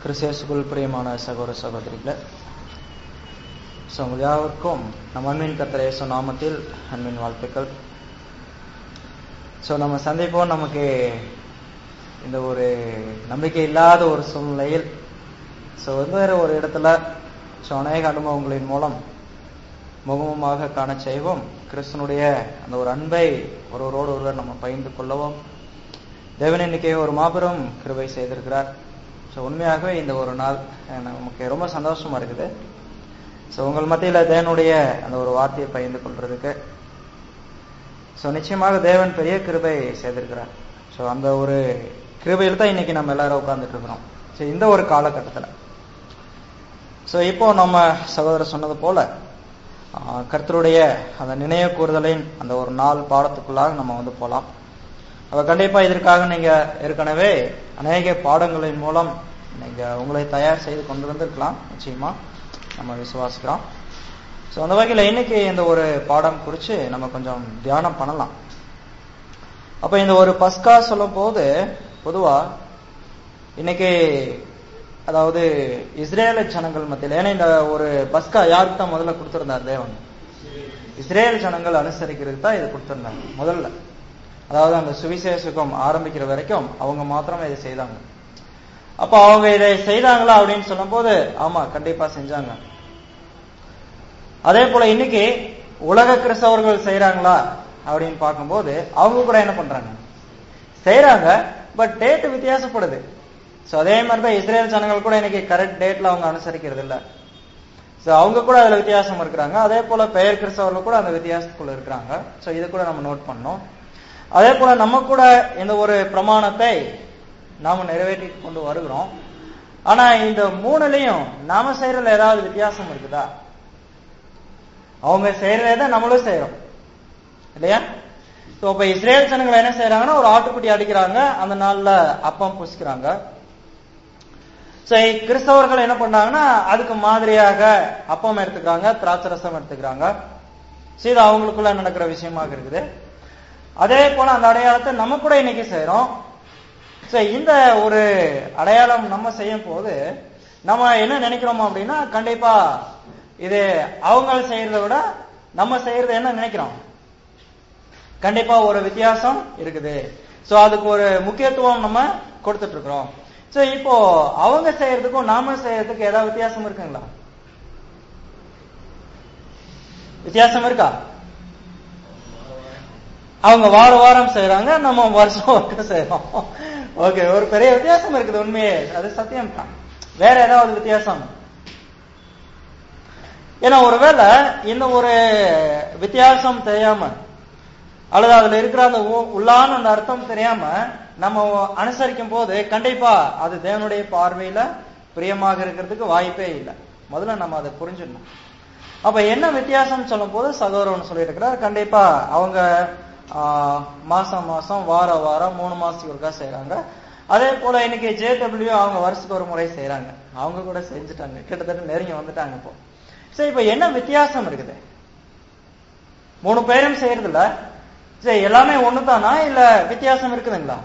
கிறிஸ்தியசுக்குள் பிரியமான சகோதர சகோதரிகளே ஸோ உங்கள் யாருக்கும் நம்ம அன்பின் கர்த்தர் இயேசு நாமத்தில் அன்பின் வாழ்த்துக்கள் ஸோ நம்ம சந்திப்போம் நமக்கு இந்த ஒரு நம்பிக்கை இல்லாத ஒரு சூழ்நிலையில் ஸோ வெவ்வேறு ஒரு இடத்துல ஸோ அநேக அனுபவங்களின் மூலம் முகமுமாக காண செய்வோம் கிறிஸ்தனுடைய அந்த ஒரு அன்பை ஒருவரோடு ஒருவர் நம்ம பகிர்ந்து கொள்ளவும் தேவன் இன்னைக்கு ஒரு மாபெரும் கிருபை செய்திருக்கிறார் ஸோ உண்மையாகவே இந்த ஒரு நாள் நமக்கு ரொம்ப சந்தோஷமா இருக்குது ஸோ உங்கள் மத்தியில் தேவனுடைய அந்த ஒரு வார்த்தையை பகிர்ந்து கொள்றதுக்கு ஸோ நிச்சயமாக தேவன் பெரிய கிருபை செய்திருக்கிறார் ஸோ அந்த ஒரு கிருபையில் தான் இன்னைக்கு நம்ம எல்லாரும் உட்கார்ந்துட்டு இருக்கிறோம் ஸோ இந்த ஒரு காலகட்டத்தில் ஸோ இப்போ நம்ம சகோதரர் சொன்னது போல கர்த்தருடைய அந்த நினைவு கூறுதலின் அந்த ஒரு நாள் பாடத்துக்குள்ளாக நம்ம வந்து போகலாம் அப்ப கண்டிப்பா இதற்காக நீங்க ஏற்கனவே அநேக பாடங்களின் மூலம் நீங்க உங்களை தயார் செய்து கொண்டு வந்திருக்கலாம் நிச்சயமா நம்ம விசுவாசிக்கிறோம் ஸோ அந்த வகையில் இன்னைக்கு இந்த ஒரு பாடம் குறித்து நம்ம கொஞ்சம் தியானம் பண்ணலாம் அப்ப இந்த ஒரு பஸ்கா சொல்லும் போது பொதுவா இன்னைக்கு அதாவது இஸ்ரேல ஜனங்கள் மத்தியில் ஏன்னா இந்த ஒரு பஸ்கா யாருக்கு தான் முதல்ல கொடுத்திருந்தார் தேவன் இஸ்ரேல் ஜனங்கள் அனுசரிக்கிறதுக்கு தான் இது கொடுத்திருந்தாங்க முதல்ல அதாவது அந்த சுவிசேஷகம் ஆரம்பிக்கிற வரைக்கும் அவங்க மாத்திரமே இதை செய்தாங்க அப்ப அவங்க இதை செய்தாங்களா அப்படின்னு சொல்லும் போது ஆமா கண்டிப்பா செஞ்சாங்க அதே போல இன்னைக்கு உலக கிறிஸ்தவர்கள் செய்யறாங்களா அப்படின்னு பார்க்கும்போது அவங்க கூட என்ன பண்றாங்க செய்யறாங்க பட் டேட் வித்தியாசப்படுது ஸோ அதே மாதிரி தான் இஸ்ரேல் ஜனங்கள் கூட இன்னைக்கு கரெக்ட் டேட்ல அவங்க அனுசரிக்கிறது இல்லை ஸோ அவங்க கூட அதுல வித்தியாசம் இருக்கிறாங்க அதே போல பெயர் கிறிஸ்தவர்கள் கூட அந்த வித்தியாசத்துக்குள்ள இருக்கிறாங்க ஸோ இது கூட நம்ம நோட் பண்ணோம் அதே போல நம்ம கூட இந்த ஒரு பிரமாணத்தை நாம நிறைவேற்றி கொண்டு வருகிறோம் ஆனா இந்த மூணுலையும் நாம செய்யறதுல ஏதாவது வித்தியாசம் இருக்குதா அவங்க செய்யறதே நம்மளும் செய்யறோம் இல்லையா ஸோ இப்ப இஸ்ரேல் ஜனங்கள் என்ன செய்யறாங்கன்னா ஒரு ஆட்டுக்குட்டி அடிக்கிறாங்க அந்த நாள்ல அப்பம் புசிக்கிறாங்க ஸோ கிறிஸ்தவர்கள் என்ன பண்ணாங்கன்னா அதுக்கு மாதிரியாக அப்பம் எடுத்துக்கிறாங்க திராட்சரசம் எடுத்துக்கிறாங்க ஸோ இது அவங்களுக்குள்ள நடக்கிற விஷயமாக இருக்குது அதே போல அந்த அடையாளத்தை நம்ம கூட இன்னைக்கு செய்யறோம் ஸோ இந்த ஒரு அடையாளம் நம்ம செய்யும் போது நம்ம என்ன நினைக்கிறோம் அப்படின்னா கண்டிப்பா இது அவங்க செய்யறத விட நம்ம செய்யறது என்ன நினைக்கிறோம் கண்டிப்பா ஒரு வித்தியாசம் இருக்குது ஸோ அதுக்கு ஒரு முக்கியத்துவம் நம்ம கொடுத்துட்டு இருக்கிறோம் ஸோ இப்போ அவங்க செய்யறதுக்கும் நாம செய்யறதுக்கு ஏதாவது வித்தியாசம் இருக்குங்களா வித்தியாசம் இருக்கா அவங்க வார வாரம் செய்யறாங்க நம்ம வருஷம் வருஷம் செய்யறோம் ஓகே ஒரு பெரிய வித்தியாசம் இருக்குது உண்மையே அது சத்தியம் தான் வேற ஏதாவது வித்தியாசம் ஏன்னா ஒருவேளை இந்த ஒரு வித்தியாசம் தெரியாம அல்லது அதுல இருக்கிற அந்த உள்ளான அந்த அர்த்தம் தெரியாம நம்ம அனுசரிக்கும் போது கண்டிப்பா அது தேவனுடைய பார்வையில பிரியமாக இருக்கிறதுக்கு வாய்ப்பே இல்லை முதல்ல நம்ம அதை புரிஞ்சிடணும் அப்ப என்ன வித்தியாசம் சொல்லும் போது சகோதரன் சொல்லிட்டு இருக்கிறார் கண்டிப்பா அவங்க மாசம் மாசம் வார வாரம் மூணு மாசத்துக்கு ஒருக்கா செய்யறாங்க அதே போல இன்னைக்கு ஜேடபிள்யூ அவங்க வருஷத்துக்கு ஒரு முறை செய்யறாங்க அவங்க கூட செஞ்சுட்டாங்க கிட்டத்தட்ட நெருங்கி வந்துட்டாங்க இப்போ சரி இப்ப என்ன வித்தியாசம் இருக்குது மூணு பேரும் செய்யறதுல சரி எல்லாமே ஒண்ணுதானா இல்ல வித்தியாசம் இருக்குதுங்களா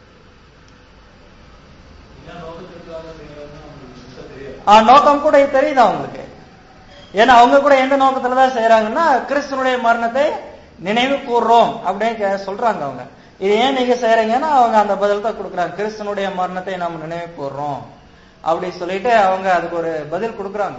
நோக்கம் கூட தெரியுது அவங்களுக்கு ஏன்னா அவங்க கூட எந்த நோக்கத்துலதான் செய்யறாங்கன்னா கிறிஸ்தனுடைய மரணத்தை நினைவு கூறுறோம் அப்படின்னு சொல்றாங்க அவங்க இது ஏன் நீங்க செய்யறீங்கன்னா அவங்க அந்த பதில் தான் கொடுக்குறாங்க கிறிஸ்தனுடைய மரணத்தை நம்ம நினைவு கூறுறோம் அப்படி சொல்லிட்டு அவங்க அதுக்கு ஒரு பதில் கொடுக்குறாங்க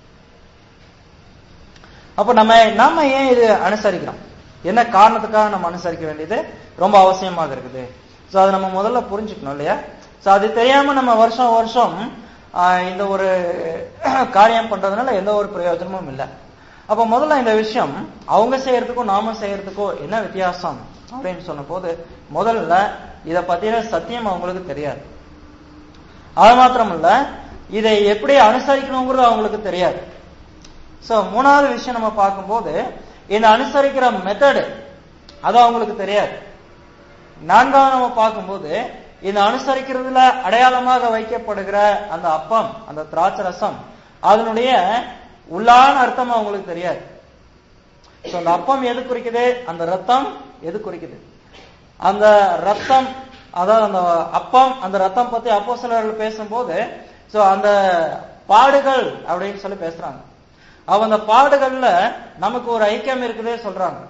அப்ப நம்ம நாம ஏன் இது அனுசரிக்கிறோம் என்ன காரணத்துக்காக நம்ம அனுசரிக்க வேண்டியது ரொம்ப அவசியமாக இருக்குது ஸோ அதை நம்ம முதல்ல புரிஞ்சுக்கணும் இல்லையா ஸோ அது தெரியாம நம்ம வருஷம் வருஷம் இந்த ஒரு காரியம் பண்றதுனால எந்த ஒரு பிரயோஜனமும் இல்லை அப்ப முதல்ல இந்த விஷயம் அவங்க செய்யறதுக்கும் நாம செய்யறதுக்கும் என்ன வித்தியாசம் அப்படின்னு சொன்ன போது முதல்ல இத பத்தின சத்தியம் அவங்களுக்கு தெரியாது அது மாத்திரமல்ல இதை எப்படி அனுசரிக்கணுங்கிறது அவங்களுக்கு தெரியாது சோ மூணாவது விஷயம் நம்ம பார்க்கும்போது இந்த அனுசரிக்கிற மெத்தடு அது அவங்களுக்கு தெரியாது நான்காவது நம்ம பார்க்கும்போது இந்த அனுசரிக்கிறதுல அடையாளமாக வைக்கப்படுகிற அந்த அப்பம் அந்த திராட்சை ரசம் அதனுடைய உள்ளான அர்த்தம் அவங்களுக்கு தெரியாது அந்த அப்பம் எது குறிக்குது அந்த ரத்தம் எது குறிக்குது அந்த ரத்தம் அதாவது அந்த அப்பம் அந்த ரத்தம் பத்தி அப்போ சிலர்கள் பேசும்போது சோ அந்த பாடுகள் அப்படின்னு சொல்லி பேசுறாங்க அவ அந்த பாடுகள்ல நமக்கு ஒரு ஐக்கியம் இருக்குதே சொல்றாங்க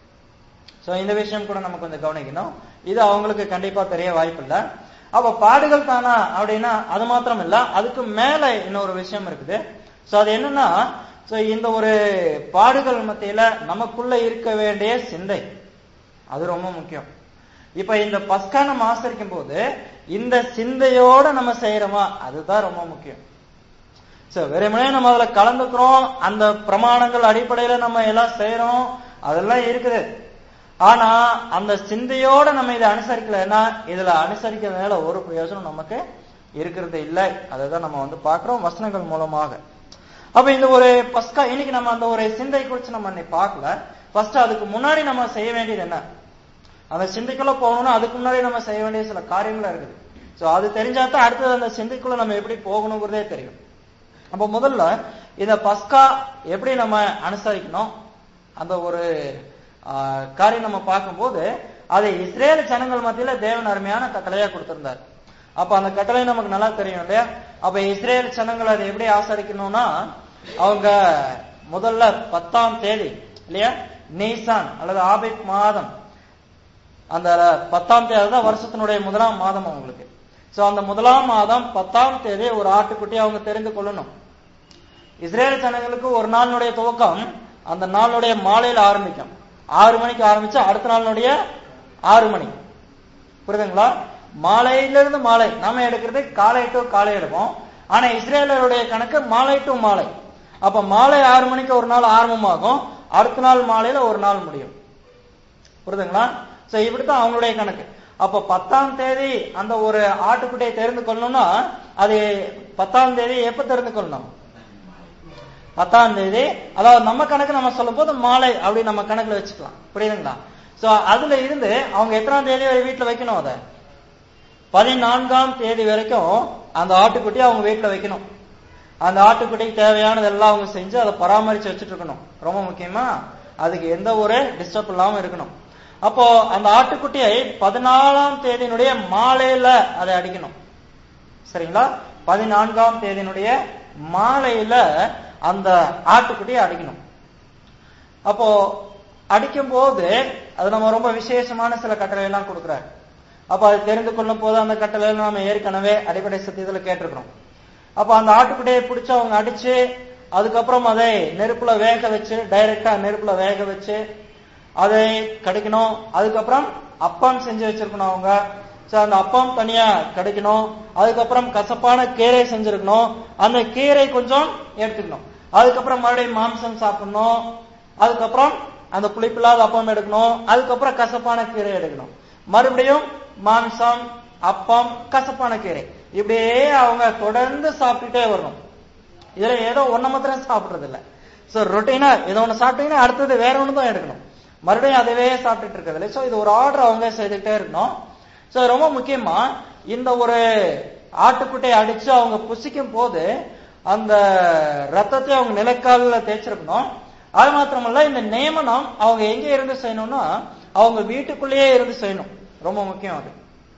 சோ இந்த விஷயம் கூட நம்ம கொஞ்சம் கவனிக்கணும் இது அவங்களுக்கு கண்டிப்பா தெரிய வாய்ப்பு இல்ல அப்ப பாடுகள் தானா அப்படின்னா அது மாத்திரம் இல்ல அதுக்கு மேல இன்னொரு விஷயம் இருக்குது சோ அது என்னன்னா சோ இந்த ஒரு பாடுகள் மத்தியில நமக்குள்ள இருக்க வேண்டிய சிந்தை அது ரொம்ப முக்கியம் இப்ப இந்த பஸ்கா நம்ம ஆசரிக்கும் போது இந்த சிந்தையோட நம்ம செய்யறோமா அதுதான் ரொம்ப முக்கியம் சோ வெறுமனே நம்ம அதுல கலந்துக்கிறோம் அந்த பிரமாணங்கள் அடிப்படையில நம்ம எல்லாம் செய்யறோம் அதெல்லாம் இருக்குது ஆனா அந்த சிந்தையோட நம்ம இதை அனுசரிக்கலைன்னா இதுல அனுசரிக்கிறதுனால ஒரு பிரயோஜனம் நமக்கு இருக்கிறது இல்லை அதை தான் நம்ம வந்து பார்க்கிறோம் வசனங்கள் மூலமாக அப்ப இந்த ஒரு பஸ்கா இன்னைக்கு நம்ம அந்த ஒரு சிந்தை குறித்து நம்ம இன்னைக்கு பார்க்கல ஃபர்ஸ்ட் அதுக்கு முன்னாடி நம்ம செய்ய வேண்டியது என்ன அந்த சிந்தைக்குள்ள போகணும்னா அதுக்கு முன்னாடி நம்ம செய்ய வேண்டிய சில காரியங்கள் இருக்குது சோ அது தெரிஞ்சாதான் அடுத்தது அந்த சிந்தைக்குள்ள நம்ம எப்படி போகணுங்கிறதே தெரியும் அப்ப முதல்ல இந்த பஸ்கா எப்படி நம்ம அனுசரிக்கணும் அந்த ஒரு ஆஹ், காரியம் நம்ம பார்க்கும்போது அதை இஸ்ரேல் ஜனங்கள் மத்தியில தேவன் அருமையான கட்டளையா கொடுத்திருந்தார் அப்ப அந்த கட்டளை நமக்கு நல்லா தெரியும் இல்லையா அப்ப இஸ்ரேல் ஜனங்கள் அதை எப்படி ஆசரிக்கணும்னா அவங்க முதல்ல பத்தாம் தேதி இல்லையா நீசான் அல்லது ஆபித் மாதம் அந்த பத்தாம் தேதி தான் வருஷத்தினுடைய முதலாம் மாதம் அவங்களுக்கு சோ அந்த முதலாம் மாதம் பத்தாம் தேதி ஒரு ஆட்டுக்குட்டி அவங்க தெரிந்து கொள்ளணும் இஸ்ரேல் ஜனங்களுக்கு ஒரு நாளினுடைய துவக்கம் அந்த நாளுடைய மாலையில ஆரம்பிக்கும் ஆறு மணிக்கு ஆரம்பிச்சு அடுத்த நாளினுடைய ஆறு மணி புரியுதுங்களா மாலையிலிருந்து மாலை நாம எடுக்கிறது காலை டு காலை எடுப்போம் ஆனா இஸ்ரேலருடைய கணக்கு மாலை டு மாலை அப்ப மாலை ஆறு மணிக்கு ஒரு நாள் ஆரம்பமாகும் அடுத்த நாள் மாலையில ஒரு நாள் முடியும் புரியுதுங்களா சோ இப்படித்தான் அவங்களுடைய கணக்கு அப்ப பத்தாம் தேதி அந்த ஒரு ஆட்டுக்குட்டியை தெரிந்து கொள்ளணும்னா அது பத்தாம் தேதி எப்ப தெரிந்து கொள்ளணும் பத்தாம் தேதி அதாவது நம்ம கணக்கு நம்ம சொல்லும் போது மாலை அப்படி நம்ம கணக்குல வச்சுக்கலாம் புரியுதுங்களா சோ அதுல இருந்து அவங்க எத்தனாம் தேதி வரை வீட்டுல வைக்கணும் அதை பதினான்காம் தேதி வரைக்கும் அந்த ஆட்டுக்குட்டியை அவங்க வீட்டுல வைக்கணும் அந்த ஆட்டுக்குட்டிக்கு தேவையானதெல்லாம் அவங்க செஞ்சு அதை பராமரிச்சு வச்சுட்டு இருக்கணும் ரொம்ப முக்கியமா அதுக்கு எந்த ஒரு டிஸ்டர்ப் இல்லாம இருக்கணும் அப்போ அந்த ஆட்டுக்குட்டியை பதினாலாம் தேதியினுடைய மாலையில அதை அடிக்கணும் சரிங்களா பதினான்காம் தேதியினுடைய மாலையில அந்த ஆட்டுக்குட்டியை அடிக்கணும் அப்போ அடிக்கும் போது அது நம்ம ரொம்ப விசேஷமான சில கட்டளை எல்லாம் கொடுக்குறாரு அப்ப அது தெரிந்து கொள்ளும் போது அந்த கட்டளை நம்ம ஏற்கனவே அடிப்படை சத்தியத்துல கேட்டிருக்கிறோம் அப்ப அந்த ஆட்டுக்குட்டியை பிடிச்சு அவங்க அடிச்சு அதுக்கப்புறம் அதை நெருப்புல வேக வச்சு டைரக்டா நெருப்புல வேக வச்சு அதை கடிக்கணும் அதுக்கப்புறம் அப்பம் செஞ்சு வச்சிருக்கணும் அவங்க சோ அந்த அப்பம் தனியா கடிக்கணும் அதுக்கப்புறம் கசப்பான கீரை செஞ்சிருக்கணும் அந்த கீரை கொஞ்சம் எடுத்துக்கணும் அதுக்கப்புறம் மறுபடியும் மாம்சம் சாப்பிடணும் அதுக்கப்புறம் அந்த புளிப்பில்லாத அப்பம் எடுக்கணும் அதுக்கப்புறம் கசப்பான கீரை எடுக்கணும் மறுபடியும் மாம்சம் அப்பம் கசப்பான கீரை இப்படியே அவங்க தொடர்ந்து சாப்பிட்டுட்டே வரணும் இதுல ஏதோ ஒண்ணு மாத்திரம் சாப்பிடுறது இல்ல சோ ரொட்டீனா ஏதோ ஒண்ணு சாப்பிட்டீங்கன்னா அடுத்தது வேற ஒண்ணு தான் எடுக்கணும் மறுபடியும் அதவே சாப்பிட்டுட்டு இருக்கிறது இல்லை சோ இது ஒரு ஆர்டர் அவங்க செய்துக்கிட்டே இருக்கணும் சோ ரொம்ப முக்கியமா இந்த ஒரு ஆட்டுக்குட்டையை அடிச்சு அவங்க புசிக்கும் போது அந்த ரத்தத்தை அவங்க நிலக்கால தேய்ச்சிருக்கணும் அது மாத்திரமல்ல இந்த நியமனம் அவங்க எங்க இருந்து செய்யணும்னா அவங்க வீட்டுக்குள்ளேயே இருந்து செய்யணும் ரொம்ப முக்கியம் அது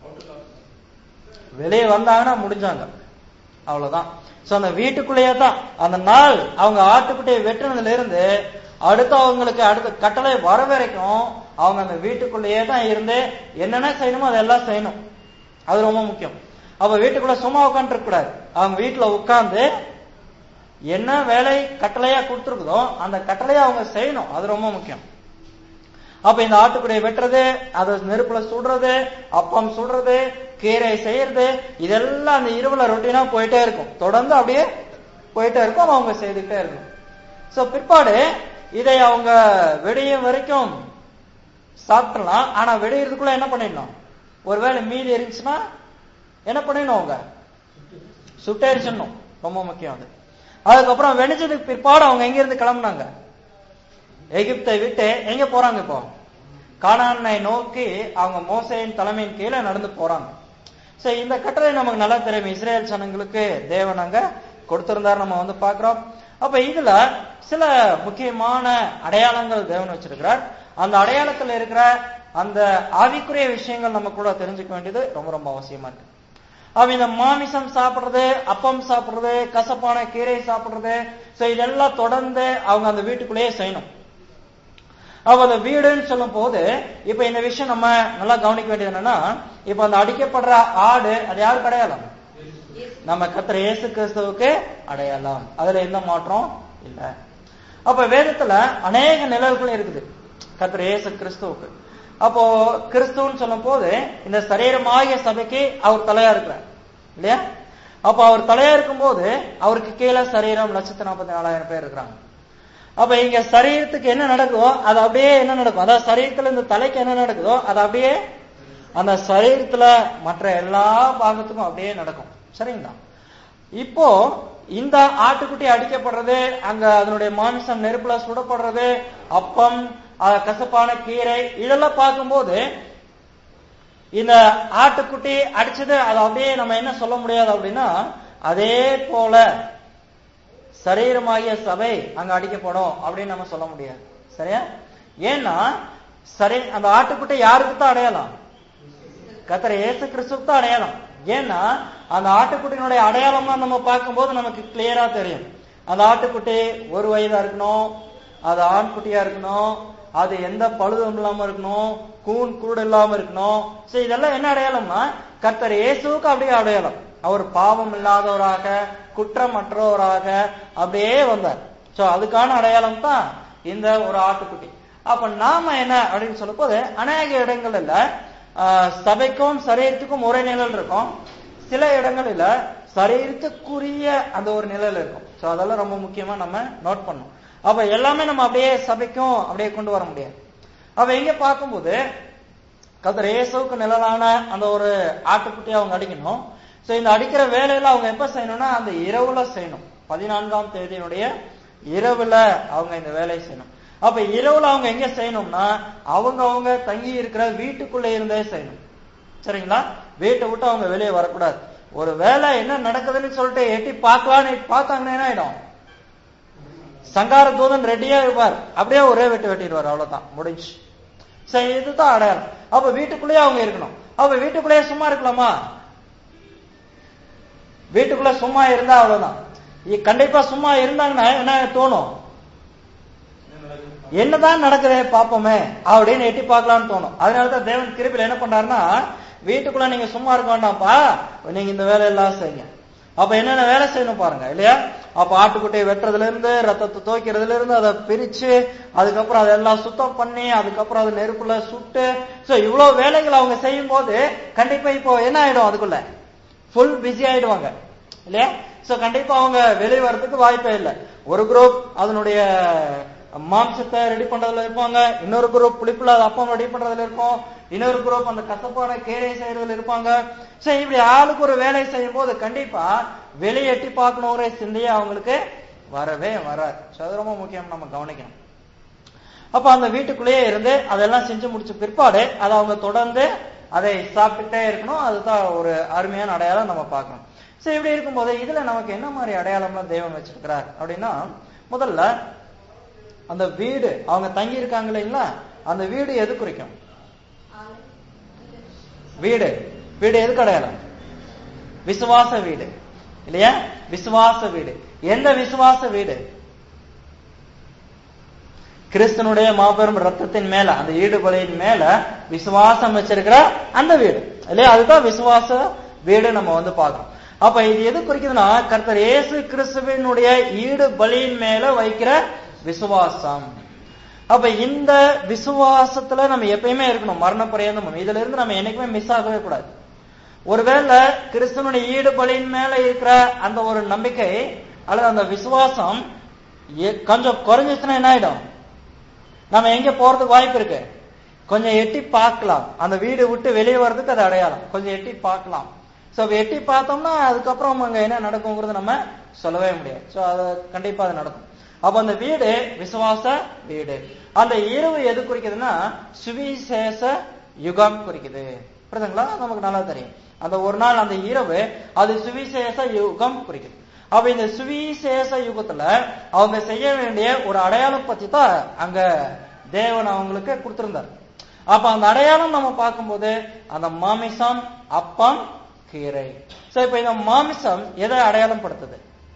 வெளியே வந்தாங்கன்னா முடிஞ்சாங்க அவ்வளவுதான் சோ அந்த வீட்டுக்குள்ளேயே தான் அந்த நாள் அவங்க ஆட்டுக்குட்டியை வெட்டுனதுல இருந்து அடுத்து அவங்களுக்கு அடுத்த கட்டளை வர வரைக்கும் அவங்க அந்த வீட்டுக்குள்ளேயே தான் இருந்து என்னென்ன செய்யணுமோ அதெல்லாம் செய்யணும் அது ரொம்ப முக்கியம் அப்ப வீட்டுக்குள்ள சும்மா உட்காந்துருக்க கூடாது அவங்க வீட்டுல உட்கார்ந்து என்ன வேலை கட்டளையா கொடுத்துருக்குதோ அந்த கட்டளையை அவங்க செய்யணும் அது ரொம்ப முக்கியம் அப்ப இந்த ஆட்டுக்குடியை வெட்டுறது அதை நெருப்புல சுடுறது அப்பம் சுடுறது கீரை செய்யறது இதெல்லாம் அந்த இரவுல ரொட்டீனா போயிட்டே இருக்கும் தொடர்ந்து அப்படியே போயிட்டே இருக்கும் அவங்க செய்துக்கிட்டே இருக்கும் சோ பிற்பாடு இதை அவங்க வெடியும் வரைக்கும் சாப்பிடலாம் ஆனா வெடிக்கிறதுக்குள்ள என்ன பண்ணிடணும் ஒருவேளை மீதி இருந்துச்சுன்னா என்ன பண்ணிடணும் அவங்க சுட்டெரிச்சிடணும் ரொம்ப முக்கியம் அது அதுக்கப்புறம் வெடிச்சதுக்கு பிற்பாடு அவங்க எங்க இருந்து கிளம்புனாங்க எகிப்தை விட்டு எங்க போறாங்க இப்போ கானானை நோக்கி அவங்க மோசையின் தலைமையின் கீழே நடந்து போறாங்க சோ இந்த கட்டளை நமக்கு நல்லா தெரியும் இஸ்ரேல் ஜனங்களுக்கு தேவன் அங்க கொடுத்திருந்தார் நம்ம வந்து பாக்குறோம் அப்ப இதுல சில முக்கியமான அடையாளங்கள் தேவன் வச்சிருக்கிறார் அந்த அடையாளத்துல இருக்கிற அந்த ஆவிக்குரிய விஷயங்கள் நம்ம கூட தெரிஞ்சுக்க வேண்டியது ரொம்ப ரொம்ப அவசியமா இருக்கு அவ இந்த மாமிசம் சாப்பிடுறது அப்பம் சாப்பிடுறது கசப்பான கீரை சாப்பிடுறது சோ இதெல்லாம் தொடர்ந்து அவங்க அந்த வீட்டுக்குள்ளேயே செய்யணும் அப்ப அந்த வீடுன்னு சொல்லும் போது இப்ப இந்த விஷயம் நம்ம நல்லா கவனிக்க வேண்டியது என்னன்னா இப்ப அந்த அடிக்கப்படுற ஆடு அது யாருக்கு அடையாளம் நம்ம கத்திர இயேசு கிறிஸ்துவுக்கு அடையாளம் அதுல எந்த மாற்றம் இல்ல அப்ப வேதத்துல அநேக நிழல்கள் இருக்குது கத்திர இயேசு கிறிஸ்துவுக்கு அப்போ கிறிஸ்துன்னு சொல்லும் போது இந்த சரீரமாகிய சபைக்கு அவர் தலையா இருக்கிறார் இல்லையா அப்ப அவர் தலையா இருக்கும்போது அவருக்கு கீழே சரீரம் லட்சத்தி நாற்பத்தி நாலாயிரம் பேர் இருக்கிறாங்க அப்ப இங்க சரீரத்துக்கு என்ன நடக்குதோ அது அப்படியே என்ன நடக்கும் அதாவது சரீரத்துல இந்த தலைக்கு என்ன நடக்குதோ அது அப்படியே அந்த சரீரத்துல மற்ற எல்லா பாகத்துக்கும் அப்படியே நடக்கும் சரிங்களா இப்போ இந்த ஆட்டுக்குட்டி அடிக்கப்படுறது அங்க அதனுடைய மாமிசம் நெருப்புல சுடப்படுறது அப்பம் அஹ், கசப்பான கீரை இதெல்லாம் பார்க்கும்போது இந்த ஆட்டுக்குட்டி அடிச்சது அது அப்படியே நம்ம என்ன சொல்ல முடியாது அப்படின்னா அதே போல சரீரமாகிய சபை அங்க அடிக்கப்படும் அப்படின்னு நம்ம சொல்ல முடியாது சரியா ஏன்னா சரி அந்த ஆட்டுக்குட்டி யாருக்கு தான் அடையாளம் கத்தர் இயேசு கிறிஸ்துக்கு தான் அடையாளம் ஏன்னா அந்த ஆட்டுக்குட்டியினுடைய அடையாளம்லாம் நம்ம பார்க்கும்போது நமக்கு கிளியரா தெரியும் அந்த ஆட்டுக்குட்டி ஒரு வயதா இருக்கணும் அது ஆண்குட்டியா இருக்கணும் அது எந்த பழுதும் இல்லாம இருக்கணும் கூன் கூடு இல்லாம இருக்கணும் சோ இதெல்லாம் என்ன அடையாளம்னா கர்த்தர் இயேசுவுக்கு அப்படியே அடையாளம் அவர் பாவம் இல்லாதவராக குற்றமற்றவராக அப்படியே வந்தார் சோ அதுக்கான அடையாளம் தான் இந்த ஒரு ஆட்டுக்குட்டி அப்ப நாம என்ன அப்படின்னு சொல்லும் போது அநேக இடங்கள்ல ஆஹ், சபைக்கும் சரீரத்துக்கும் ஒரே நிழல் இருக்கும் சில இடங்களில சரீரத்துக்குரிய அந்த ஒரு நிழல் இருக்கும் சோ அதெல்லாம் ரொம்ப முக்கியமா நம்ம நோட் பண்ணணும் அப்ப எல்லாமே நம்ம அப்படியே சபைக்கும் அப்படியே கொண்டு வர முடியாது அப்ப எங்க பார்க்கும்போது கத்தர் இயேசுவுக்கு நிழலான அந்த ஒரு ஆட்டுக்குட்டியை அவங்க அடிக்கணும் சோ இந்த அடிக்கிற வேலையில அவங்க எப்ப செய்யணும்னா அந்த இரவுல செய்யணும் பதினான்காம் தேதியினுடைய இரவுல அவங்க இந்த வேலையை செய்யணும் அப்ப இரவுல அவங்க எங்க செய்யணும்னா அவங்க அவங்க தங்கி இருக்கிற வீட்டுக்குள்ள இருந்தே செய்யணும் சரிங்களா வீட்டை விட்டு அவங்க வெளியே வரக்கூடாது ஒரு வேலை என்ன நடக்குதுன்னு சொல்லிட்டு எட்டி பார்க்கலான்னு பார்த்தாங்கன்னா என்ன ஆயிடும் சங்கார தூதன் ரெடியா இருப்பார் அப்படியே ஒரே வெட்டு வெட்டிடுவார் அவ்வளவுதான் முடிஞ்சு சரி இதுதான் அடையாளம் அப்ப வீட்டுக்குள்ளேயே அவங்க இருக்கணும் அப்ப வீட்டுக்குள்ளேயே சும்மா இருக்கலாமா வீட்டுக்குள்ள சும்மா இருந்தா அவ்வளவுதான் இ- கண்டிப்பா சும்மா இருந்தாங்கன்னா என்ன தோணும் என்னதான் நடக்குது பாப்போமே அப்படின்னு எட்டி பார்க்கலாம்னு தோணும் அதனாலதான் தேவன் கிருபில என்ன பண்றாருன்னா வீட்டுக்குள்ள நீங்க சும்மா இருக்க வேண்டாம்ப்பா நீங்க இந்த வேலையெல்லாம் செய்யுங்க அப்ப என்னென்ன வேலை செய்யணும் பாருங்க இல்லையா அப்ப ஆட்டுக்குட்டையை வெட்டுறதுல இருந்து ரத்தத்தை துவைக்கிறதுல இருந்து அதை பிரிச்சு அதுக்கப்புறம் அதெல்லாம் சுத்தம் பண்ணி அதுக்கப்புறம் அது நெருப்புல சுட்டு சோ இவ்வளவு வேலைகள் அவங்க செய்யும் போது கண்டிப்பா இப்போ என்ன ஆயிடும் அதுக்குள்ள ஃபுல் பிஸி ஆயிடுவாங்க இல்லையா சோ கண்டிப்பா அவங்க வெளியே வர்றதுக்கு வாய்ப்பே இல்லை ஒரு குரூப் அதனுடைய மாம்சத்தை ரெடி பண்றதுல இருப்பாங்க இன்னொரு குரூப் புளிப்புல அப்பம் ரெடி பண்றதுல இருக்கும் இன்னொரு குரூப் அந்த கசப்பான கீரை செய்யறதுல இருப்பாங்க சோ இப்படி ஆளுக்கு ஒரு வேலை செய்யும் போது கண்டிப்பா வெளியே எட்டி பார்க்கணுங்கிற சிந்தையே அவங்களுக்கு வரவே வராது சோ அது ரொம்ப முக்கியம் நம்ம கவனிக்கணும் அப்ப அந்த வீட்டுக்குள்ளேயே இருந்து அதெல்லாம் செஞ்சு முடிச்ச பிற்பாடு அதை அவங்க தொடர்ந்து அதை சாப்பிட்டுட்டே இருக்கணும் அதுதான் ஒரு அருமையான அடையாளம் நம்ம பார்க்கணும் சரி இப்படி இருக்கும்போது இதுல நமக்கு என்ன மாதிரி அடையாளம்லாம் தெய்வம் வச்சிருக்கிறார் அப்படின்னா முதல்ல அந்த வீடு அவங்க தங்கி இருக்காங்க இல்லைங்களா அந்த வீடு எது குறிக்கும் வீடு வீடு எதுக்கு அடையாளம் விசுவாச வீடு இல்லையா விசுவாச வீடு எந்த விசுவாச வீடு கிறிஸ்தனுடைய மாபெரும் ரத்தத்தின் மேல அந்த ஈடுபலியின் மேல விசுவாசம் வச்சிருக்கிற அந்த வீடு இல்லையா அதுதான் விசுவாச வீடு நம்ம வந்து பார்க்கணும் அப்ப இது எது குறிக்குதுன்னா கர்த்தர் இயேசு கிறிஸ்துவினுடைய ஈடு பலியின் மேல வைக்கிற விசுவாசம் அப்ப இந்த விசுவாசத்துல நம்ம எப்பயுமே இருக்கணும் மரண பரியந்தம் இதுல இருந்து நம்ம என்னைக்குமே மிஸ் ஆகவே கூடாது ஒருவேளை கிறிஸ்துவனுடைய ஈடு பலியின் மேல இருக்கிற அந்த ஒரு நம்பிக்கை அல்லது அந்த விசுவாசம் எ- கொஞ்சம் குறைஞ்சிச்சுன்னா என்ன ஆயிடும் நம்ம எங்க போறதுக்கு வாய்ப்பு இருக்கு கொஞ்சம் எட்டி பார்க்கலாம் அந்த வீடு விட்டு வெளியே வர்றதுக்கு அது அடையாளம் கொஞ்சம் எட்டி பார்க்கலாம் சோ எட்டி பார்த்தோம்னா அதுக்கப்புறம் அங்க என்ன நடக்குங்கிறது நம்ம சொல்லவே முடியாது சோ அது கண்டிப்பா அது நடக்கும் அப்ப அந்த வீடு விசுவாச வீடு அந்த இரவு எது குறிக்குதுன்னா சுவிசேஷ யுகம் குறிக்குது புரியுதுங்களா நமக்கு நல்லா தெரியும் அந்த ஒரு நாள் அந்த இரவு அது சுவிசேஷ யுகம் குறிக்குது அப்ப இந்த சுவிசேஷ யுகத்துல அவங்க செய்ய வேண்டிய ஒரு அடையாளம் பத்தி தான் அங்க தேவன் அவங்களுக்கு கொடுத்திருந்தார் அப்ப அந்த அடையாளம் நம்ம பார்க்கும்போது அந்த மாமிசம் அப்பம் கீரை சோ இப்ப இந்த மாமிசம் எதை அடையாளம் படுத்துது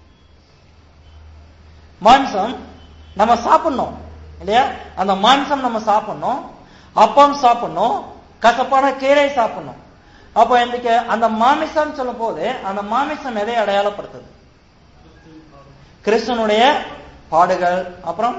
மாம்சம் நம்ம சாப்பிடணும் இல்லையா அந்த மாம்சம் நம்ம சாப்பிடணும் அப்பம் சாப்பிடணும் கசப்பான கீரை சாப்பிடணும் அப்போ இன்னைக்கு அந்த மாமிசம் சொல்லும் போது அந்த மாமிசம் எதை அடையாளப்படுத்துது கிறிஸ்தனுடைய பாடுகள் அப்புறம்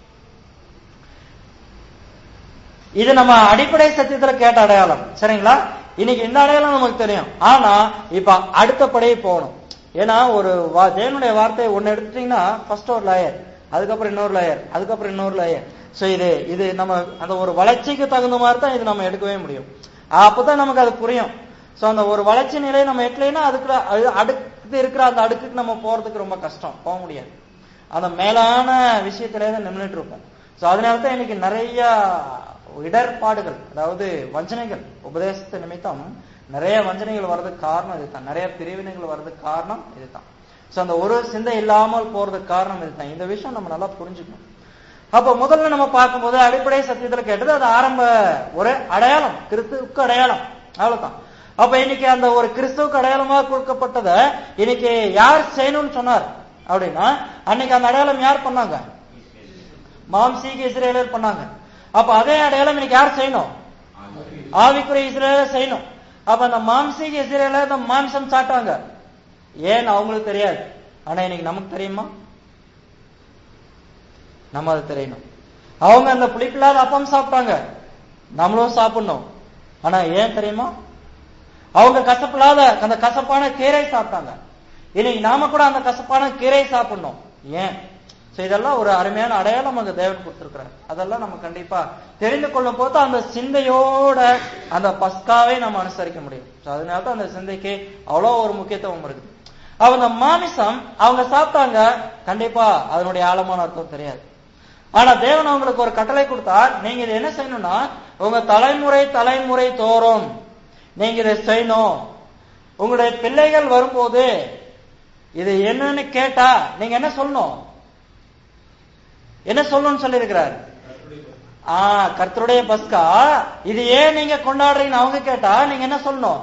இது நம்ம அடிப்படை சத்தியத்துல கேட்ட அடையாளம் சரிங்களா இன்னைக்கு இந்த அடையாளம் நமக்கு தெரியும் ஆனா இப்ப அடுத்த படையை போகணும் ஏன்னா ஒரு வா- தேவனுடைய வார்த்தையை ஒன்னு எடுத்துட்டீங்கன்னா ஃபர்ஸ்ட் ஒரு லேயர் அதுக்கப்புறம் இன்னொரு லேயர் அதுக்கப்புறம் இன்னொரு லேயர் சோ இது இது நம்ம அந்த ஒரு வளர்ச்சிக்கு தகுந்த மாதிரி தான் இது நம்ம எடுக்கவே முடியும் அப்பதான் நமக்கு அது புரியும் சோ அந்த ஒரு வளர்ச்சி நிலையை நம்ம எட்டலைன்னா அதுக்கு அது அடுத்து இருக்கிற அந்த அடுக்குக்கு நம்ம போறதுக்கு ரொம்ப கஷ்டம் போக முடியாது அந்த மேலான விஷயத்திலே தான் நின்றுட்டு இருப்போம் சோ அதனால தான் இன்னைக்கு நிறைய இடர்பாடுகள் அதாவது வஞ்சனைகள் உபதேசத்து நிமித்தம் நிறைய வஞ்சனைகள் வர்றதுக்கு காரணம் இதுதான் நிறைய பிரிவினைகள் வர்றதுக்கு காரணம் இதுதான் சோ அந்த ஒரு சிந்தை இல்லாமல் போறதுக்கு காரணம் இதுதான் இந்த விஷயம் நம்ம நல்லா புரிஞ்சுக்கணும் அப்ப முதல்ல நம்ம பார்க்கும்போது அடிப்படை சத்தியத்துல கேட்டது அது ஆரம்ப ஒரு அடையாளம் கிறிஸ்துவுக்கு அடையாளம் அவ்வளவுதான் அப்ப இன்னைக்கு அந்த ஒரு கிறிஸ்துவுக்கு அடையாளமாக கொடுக்கப்பட்டதை இன்னைக்கு யார் செய்யணும்னு சொன்னார் அப்படின்னா அன்னைக்கு அந்த அடையாளம் யார் பண்ணாங்க மாம்சீக இஸ்ரேலர் பண்ணாங்க அப்ப அதே அடையாளம் இன்னைக்கு யார் செய்யணும் ஆவிக்குரிய இஸ்ரேலர் செய்யணும் அப்ப அந்த மாம்சீக இஸ்ரேலர் அந்த மாம்சம் சாட்டாங்க ஏன் அவங்களுக்கு தெரியாது ஆனா இன்னைக்கு நமக்கு தெரியுமா நம்ம அது தெரியணும் அவங்க அந்த புளிப்பில்லாத அப்பம் சாப்பிட்டாங்க நம்மளும் சாப்பிடணும் ஆனா ஏன் தெரியுமா அவங்க கசப்பில்லாத அந்த கசப்பான கீரை சாப்பிட்டாங்க இன்னைக்கு நாம கூட அந்த கசப்பான கீரை சாப்பிடணும் ஏன் சோ இதெல்லாம் ஒரு அருமையான அடையாளம் நமக்கு தேவன் கொடுத்திருக்கிறார் அதெல்லாம் நம்ம கண்டிப்பா தெரிந்து கொள்ளும் போது அந்த சிந்தையோட அந்த பஸ்காவை நம்ம அனுசரிக்க முடியும் சோ அதனால தான் அந்த சிந்தைக்கு அவ்வளவு ஒரு முக்கியத்துவம் இருக்குது அவங்க மாமிசம் அவங்க சாப்பிட்டாங்க கண்டிப்பா அதனுடைய ஆழமான அர்த்தம் தெரியாது ஆனா தேவன் அவங்களுக்கு ஒரு கட்டளை கொடுத்தார் நீங்க இதை என்ன செய்யணும்னா உங்க தலைமுறை தலைமுறை தோறும் நீங்க இதை செய்யணும் உங்களுடைய பிள்ளைகள் வரும்போது இது என்னன்னு கேட்டா நீங்க என்ன சொல்லணும் என்ன சொல்லணும்னு சொல்லியிருக்கிறார் ஆ கர்த்தருடைய பஸ்கா இது ஏன் நீங்க கொண்டாடுறீங்கன்னு அவங்க கேட்டா நீங்க என்ன சொல்லணும்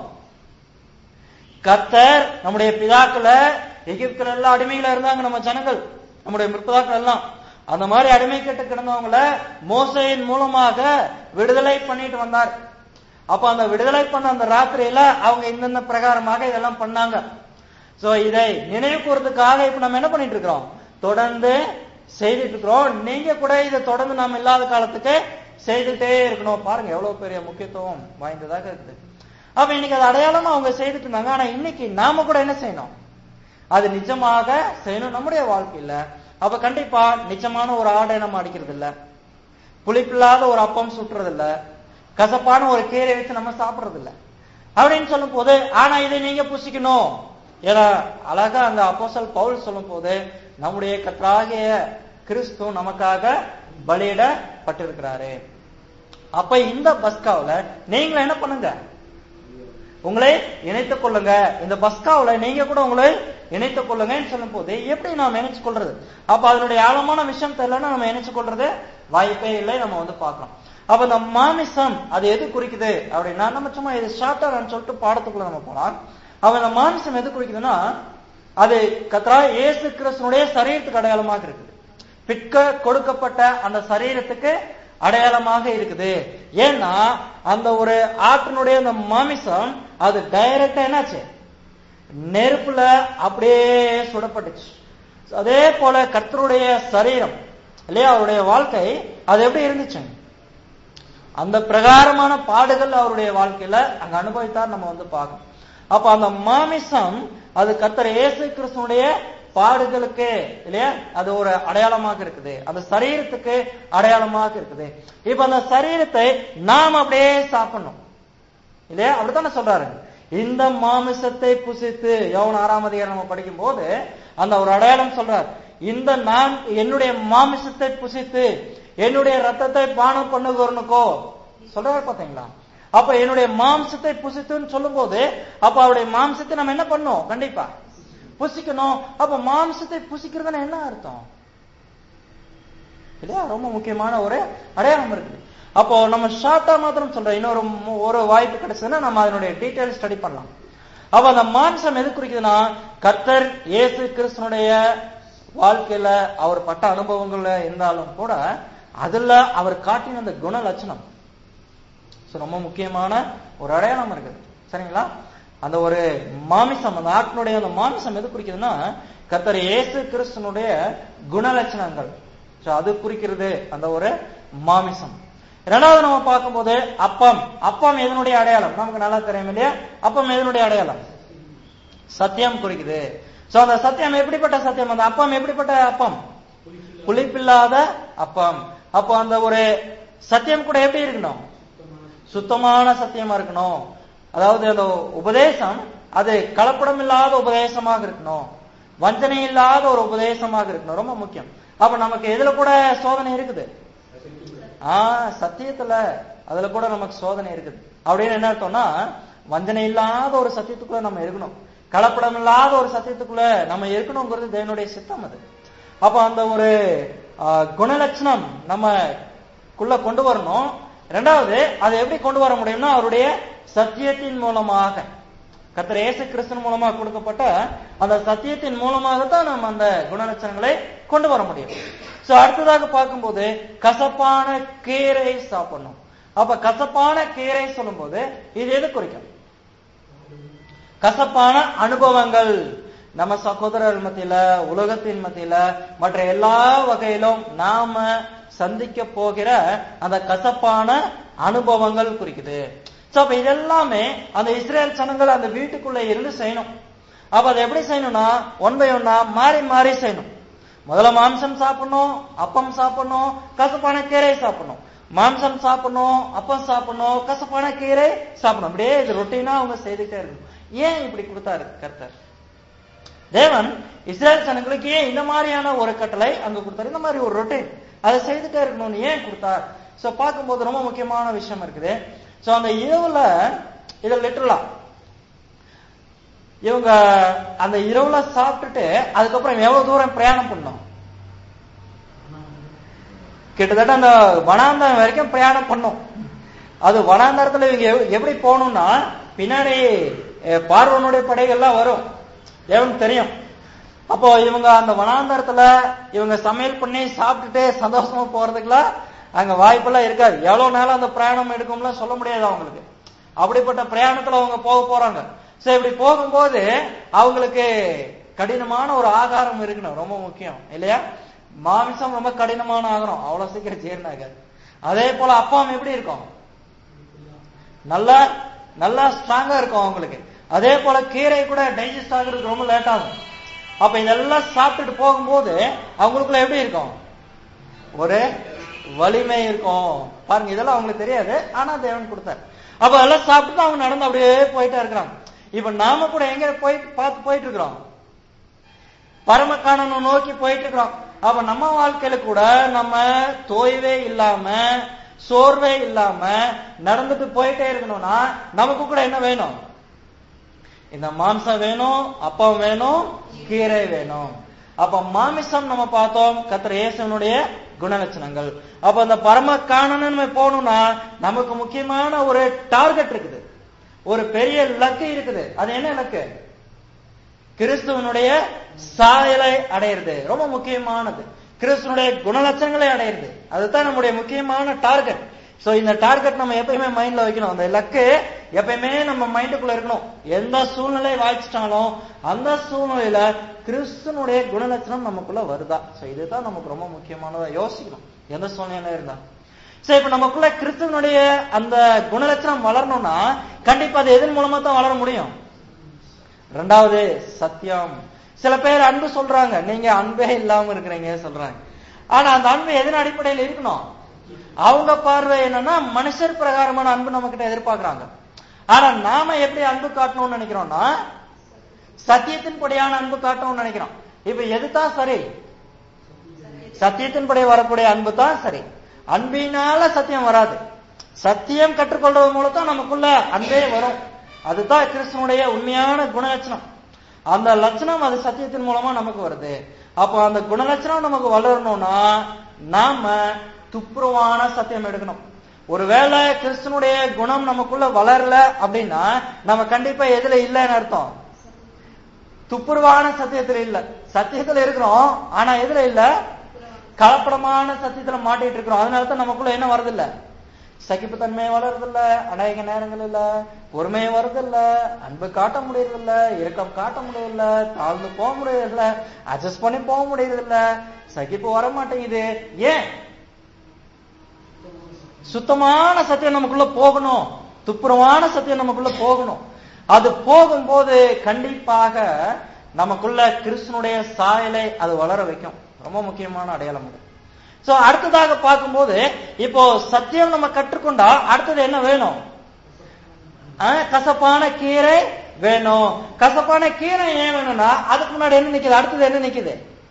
கர்த்தர் நம்முடைய பிதாக்கள எகிப்துல எல்லாம் அடிமைகளா இருந்தாங்க நம்ம ஜனங்கள் நம்முடைய முற்பதாக்கள் எல்லாம் அந்த மாதிரி அடிமை கிட்ட கிடந்தவங்கள மோசையின் மூலமாக விடுதலை பண்ணிட்டு வந்தார் அப்ப அந்த விடுதலை பண்ண அந்த ராத்திரியில அவங்க இந்தந்த பிரகாரமாக இதெல்லாம் பண்ணாங்க சோ இதை நினைவு கூறதுக்காக இப்ப நம்ம என்ன பண்ணிட்டு இருக்கிறோம் தொடர்ந்து செய்துட்டு இருக்கிறோம் நீங்க கூட இதை தொடர்ந்து நாம் இல்லாத காலத்துக்கு செய்துட்டே இருக்கணும் பாருங்க எவ்வளவு பெரிய முக்கியத்துவம் வாய்ந்ததாக இருக்குது அப்ப இன்னைக்கு அது அடையாளமா அவங்க செய்துட்டு இருந்தாங்க ஆனா இன்னைக்கு நாம கூட என்ன செய்யணும் அது நிஜமாக செய்யணும் நம்முடைய வாழ்க்கையில அப்ப கண்டிப்பா நிஜமான ஒரு ஆடை நம்ம அடிக்கிறது இல்ல புளிப்பில்லாத ஒரு அப்பம் சுட்டுறது இல்ல கசப்பான ஒரு கீரை வச்சு நம்ம சாப்பிடுறது இல்ல அப்படின்னு சொல்லும் போது ஆனா இதை நீங்க புசிக்கணும் ஏன்னா அழகா அந்த அப்போஸ்தலன் பவுல் சொல்லும் போது நம்முடைய கர்த்தராகிய கிறிஸ்து நமக்காக பலியிடப்பட்டிருக்கிறாரு அப்ப இந்த பஸ்காவுல நீங்க என்ன பண்ணுங்க உங்களை இணைத்துக் கொள்ளுங்க இந்த பஸ்காவுல நீங்க கூட உங்களை இணைத்துக் கொள்ளுங்கன்னு சொல்லும் போது எப்படி நாம் இணைச்சு கொள்றது அப்ப அதனுடைய ஆழமான விஷயம் தெரியலன்னா நம்ம இணைச்சு கொள்றது வாய்ப்பே இல்லை நம்ம வந்து பார்க்கலாம் அப்ப இந்த மாமிசம் அது எது குறிக்குது அப்படின்னா நம்ம சும்மா இது ஷார்ட்டா சொல்லிட்டு பாடத்துக்குள்ள நம்ம போலாம் அப்ப இந்த மாமிசம் எது குறிக்குதுன்னா அது கத்ரா இயேசு கிறிஸ்துனுடைய சரீரத்துக்கு அடையாளமாக இருக்குது பிற்க கொடுக்கப்பட்ட அந்த சரீரத்துக்கு அடையாளமாக இருக்குது ஏன்னா அந்த ஒரு ஆட்டினுடைய அந்த மாமிசம் அது டைரக்டா என்னாச்சு நெருப்புல அப்படியே சுடப்பட்டுச்சு அதே போல கர்த்தருடைய சரீரம் இல்லையா அவருடைய வாழ்க்கை அது எப்படி இருந்துச்சு அந்த பிரகாரமான பாடுகள் அவருடைய வாழ்க்கையில அங்க அனுபவித்தார் நம்ம வந்து பார்க்கணும் அப்ப அந்த மாமிசம் அது கர்த்தர் இயேசு கிறிஸ்துனுடைய பாடுகளுக்கு இல்லையா அது ஒரு அடையாளமாக இருக்குது அந்த சரீரத்துக்கு அடையாளமாக இருக்குது இப்ப அந்த சரீரத்தை நாம் அப்படியே சாப்பிடணும் இல்லையா அப்படித்தானே சொல்றாரு இந்த மாமிசத்தை புசித்து யவன ஆறாம் அதிகாரம் நம்ம படிக்கும் போது அந்த ஒரு அடையாளம் சொல்றார் இந்த நான் என்னுடைய மாமிசத்தை புசித்து என்னுடைய ரத்தத்தை பானம் பண்ணுகிறனுக்கோ சொல்றாரு பாத்தீங்களா அப்ப என்னுடைய மாம்சத்தை புசித்துன்னு சொல்லும் போது அப்ப அவருடைய மாம்சத்தை நம்ம என்ன பண்ணோம் கண்டிப்பா புசிக்கணும் அப்ப மாம்சத்தை புசிக்கிறதுனா என்ன அர்த்தம் இல்லையா ரொம்ப முக்கியமான ஒரு அடையாளம் இருக்குது அப்போ நம்ம ஷார்ட்டா மாத்திரம் சொல்றோம் இன்னொரு மு- ஒரு வாய்ப்பு கிடைச்சதுன்னா நம்ம அதனுடைய டீட்டெயில் ஸ்டடி பண்ணலாம் அப்ப அந்த மாம்சம் எது குறிக்குதுன்னா கர்த்தர் இயேசு கிறிஸ்தனுடைய வாழ்க்கையில அவர் பட்ட அனுபவங்கள்ல இருந்தாலும் கூட அதுல அவர் காட்டின அந்த குண லட்சணம் So, ரொம்ப முக்கியமான ஒரு அடையாளம் இருக்குது சரிங்களா அந்த ஒரு மாமிசம் அந்த ஆட்டினுடைய அந்த மாமிசம் எது குறிக்குதுன்னா கர்த்தர் இயேசு கிறிஸ்தனுடைய குணலட்சணங்கள் So, அது குறிக்கிறது அந்த ஒரு மாமிசம் இரண்டாவது நம்ம பார்க்கும்போது அப்பம் அப்பம் எதனுடைய அடையாளம் நமக்கு நல்லா தெரியும் இல்லையா அப்பம் எதனுடைய அடையாளம் சத்தியம் குறிக்குது சோ அந்த சத்தியம் எப்படிப்பட்ட சத்தியம் அந்த அப்பம் எப்படிப்பட்ட அப்பம் புளிப்பில்லாத அப்பம் அப்போ அந்த ஒரு சத்தியம் கூட எப்படி இருக்கணும் சுத்தமான சத்தியமா இருக்கணும் அதாவது அந்த உபதேசம் அது கலப்படம் இல்லாத உபதேசமாக இருக்கணும் வஞ்சனை இல்லாத ஒரு உபதேசமாக இருக்கணும் ரொம்ப முக்கியம் அப்ப நமக்கு எதுல கூட சோதனை இருக்குது ஆ சத்தியத்துல அதுல கூட நமக்கு சோதனை இருக்குது அப்படின்னு என்ன அர்த்தம்னா வஞ்சனை இல்லாத ஒரு சத்தியத்துக்குள்ள நம்ம இருக்கணும் கலப்படம் இல்லாத ஒரு சத்தியத்துக்குள்ள நம்ம இருக்கணுங்கிறது தேவனுடைய சித்தம் அது அப்ப அந்த ஒரு ஆ, குணலட்சணம் நம்மக்குள்ள கொண்டு வரணும் ரெண்டாவது அதை எப்படி கொண்டு வர முடியும்னா அவருடைய சத்தியத்தின் மூலமாக கர்த்தர் இயேசு கிறிஸ்தன் மூலமாக கொடுக்கப்பட்ட அந்த சத்தியத்தின் மூலமாகத்தான் நம்ம அந்த குணலட்சணங்களை கொண்டு வர முடியும் சோ அடுத்ததாக பார்க்கும்போது கசப்பான கீரை சாப்பிடணும் அப்ப கசப்பான கீரை சொல்லும்போது இது எது குறிக்கும் கசப்பான அனுபவங்கள் நம்ம சகோதரர் மத்தியில உலகத்தின் மத்தியில மற்ற எல்லா வகையிலும் நாம சந்திக்க போகிற அந்த கசப்பான அனுபவங்கள் குறிக்குது சோ அப்ப இதெல்லாமே அந்த இஸ்ரேல் ஜனங்கள் அந்த வீட்டுக்குள்ள இருந்து செய்யணும் அப்ப அதை எப்படி செய்யணும்னா ஒன் பை ஒன்னா மாறி மாறி செய்யணும் முதல்ல மாம்சம் சாப்பிடணும் அப்பம் சாப்பிடணும் கசப்பான கீரை சாப்பிடணும் மாம்சம் சாப்பிடணும் அப்பம் சாப்பிடணும் கசப்பான கீரை சாப்பிடணும் அப்படியே இது ரொட்டீனா அவங்க செய்துட்டே இருக்கணும் ஏன் இப்படி கொடுத்தாரு கர்த்தர் தேவன் இஸ்ரேல் ஜனங்களுக்கு ஏன் இந்த மாதிரியான ஒரு கட்டளை அங்க கொடுத்தாரு இந்த மாதிரி ஒரு ரொட்டீன் அதை செய்துட்டே இருக்கணும்னு ஏன் கொடுத்தார் சோ பார்க்கும்போது ரொம்ப முக்கியமான விஷயம் இருக்குது சோ அந்த இரவுல இதை லிட்டரலா இவங்க அந்த இரவுல சாப்பிட்டுட்டு அதுக்கப்புறம் எவ்வளவு தூரம் பிரயாணம் பண்ணோம் கிட்டத்தட்ட அந்த வனாந்தரம் வரைக்கும் பிரயாணம் பண்ணும் அது வனாந்தரத்துல இவங்க எவ்- எப்படி போகணும்னா பின்னாடி அஹ், பார்வனுடைய படைகள்லாம் வரும் தேவனுக்கு தெரியும் அப்போ இவங்க அந்த வனாந்தரத்துல இவங்க சமையல் பண்ணி சாப்பிட்டுட்டு சந்தோஷமா போறதுக்குலாம் அங்க வாய்ப்பெல்லாம் இருக்காது எவ்வளவு நேரம் அந்த பிரயாணம் எடுக்கும்லாம் சொல்ல முடியாது அவங்களுக்கு அப்படிப்பட்ட பிரயாணத்துல அவங்க போக போறாங்க சோ இப்படி போகும்போது அவங்களுக்கு கடினமான ஒரு ஆகாரம் இருக்கணும் ரொம்ப முக்கியம் இல்லையா மாமிசம் ரொம்ப கடினமான ஆகாரம் அவ்வளவு சீக்கிரம் ஜீரணம் ஆகாது அதே போல அப்பம் எப்படி இருக்கும் நல்லா நல்லா ஸ்ட்ராங்கா இருக்கும் அவங்களுக்கு அதே போல கீரை கூட டைஜஸ்ட் ஆகுறதுக்கு ரொம்ப லேட் ஆகும் அப்ப இதெல்லாம் சாப்பிட்டுட்டு போகும்போது அவங்களுக்குள்ள எப்படி இருக்கும் ஒரு வலிமை இருக்கும் பாருங்க இதெல்லாம் அவங்களுக்கு தெரியாது ஆனா தேவன் கொடுத்தார் அப்ப அதெல்லாம் சாப்பிட்டு அவங்க நடந்து அப்படியே போயிட்டே இருக்கிறாங்க இப்ப நாம கூட எங்க போய் பார்த்து போயிட்டு இருக்கிறோம் பரமக்கானனை நோக்கி போயிட்டு இருக்கிறோம் அப்ப நம்ம வாழ்க்கையில கூட நம்ம தோய்வே இல்லாம சோர்வே இல்லாம நடந்துட்டு போயிட்டே இருக்கணும்னா நமக்கு கூட என்ன வேணும் இந்த மாம்சம் வேணும் அப்பம் வேணும் கீரை வேணும் அப்ப மாமிசம் நம்ம பார்த்தோம் கத்திர இயேசுனுடைய குணலட்சணங்கள் அப்ப அந்த பரம காணன்னு நம்ம போகணும்னா நமக்கு முக்கியமான ஒரு டார்கெட் இருக்குது ஒரு பெரிய லக்கு இருக்குது அது என்ன லக்கு கிறிஸ்துவனுடைய சாயலை அடையிறது ரொம்ப முக்கியமானது கிறிஸ்துவனுடைய குணலட்சணங்களை அடையிறது அதுதான் நம்முடைய முக்கியமான டார்கெட் சோ இந்த டார்கெட் நம்ம எப்பயுமே மைண்ட்ல வைக்கணும் அந்த லக்கு எப்பயுமே நம்ம மைண்டுக்குள்ள இருக்கணும் எந்த சூழ்நிலை வாய்ச்சிட்டாலும் அந்த சூழ்நிலையில கிறிஸ்துவனுடைய குணலட்சணம் நமக்குள்ள வருதா சோ இதுதான் நமக்கு ரொம்ப முக்கியமானதா யோசிக்கணும் எந்த சூழ்நிலை இருந்தா சரி இப்ப நமக்குள்ள கிறிஸ்துவனுடைய அந்த குணலட்சணம் வளரணும்னா கண்டிப்பா அது எதன் மூலமா தான் வளர முடியும் ரெண்டாவது சத்தியம் சில பேர் அன்பு சொல்றாங்க நீங்க அன்பே இல்லாம இருக்கிறீங்க சொல்றாங்க ஆனா அந்த அன்பு எதன் அடிப்படையில் இருக்கணும் அவங்க பார்வை என்னன்னா மனுஷர் பிரகாரமான அன்பு நம்ம கிட்ட எதிர்பார்க்கறாங்க ஆனா நாம எப்படி அன்பு காட்டணும்னு நினைக்கிறோம்னா சத்தியத்தின்படியான அன்பு காட்டணும்னு நினைக்கிறோம் இப்ப எதுதான் சரி சத்தியத்தின்படி வரக்கூடிய அன்பு தான் சரி அன்பினால சத்தியம் வராது சத்தியம் கற்றுக்கொள்றது மூலம் தான் நமக்குள்ள அன்பே வரும் அதுதான் கிறிஸ்துவனுடைய உண்மையான குணலட்சணம் அந்த லட்சணம் அது சத்தியத்தின் மூலமா நமக்கு வருது அப்போ அந்த குணலட்சணம் நமக்கு வளரணும்னா நாம துப்புரவான சத்தியம் எடுக்கணும் ஒருவேளை கிறிஸ்தனுடைய குணம் நமக்குள்ள வளரல அப்படின்னா நம்ம கண்டிப்பா எதுல இல்லைன்னு அர்த்தம் துப்புரவான சத்தியத்துல இல்ல சத்தியத்துல இருக்கிறோம் ஆனா எதுல இல்ல கலப்படமான சத்தியத்துல மாட்டிட்டு இருக்கிறோம் அதனால தான் நமக்குள்ள என்ன வருதில்ல சகிப்புத்தன்மை வளருதில்ல அநேக நேரங்கள் இல்ல பொறுமை வருதில்ல அன்பு காட்ட முடியறதில்ல இரக்கம் காட்ட முடியல தாழ்ந்து போக முடியறதில்ல அட்ஜஸ்ட் பண்ணி போக முடியறதில்ல சகிப்பு வர மாட்டேங்குது ஏன் சுத்தமான சத்தியம் நமக்குள்ள போகணும் துப்புரவான சத்தியம் நமக்குள்ள போகணும் அது போகும்போது கண்டிப்பாக நமக்குள்ள கிறிஸ்தனுடைய சாயலை அது வளர வைக்கும் ரொம்ப முக்கியமான அடையாளம் அது சோ அடுத்ததாக பார்க்கும்போது இப்போ சத்தியம் நம்ம கற்றுக்கொண்டா அடுத்தது என்ன வேணும் ஆஹ், கசப்பான கீரை வேணும் கசப்பான கீரை ஏன் வேணும்னா அதுக்கு முன்னாடி என்ன நிக்குது அடுத்தது என்ன நிக்குது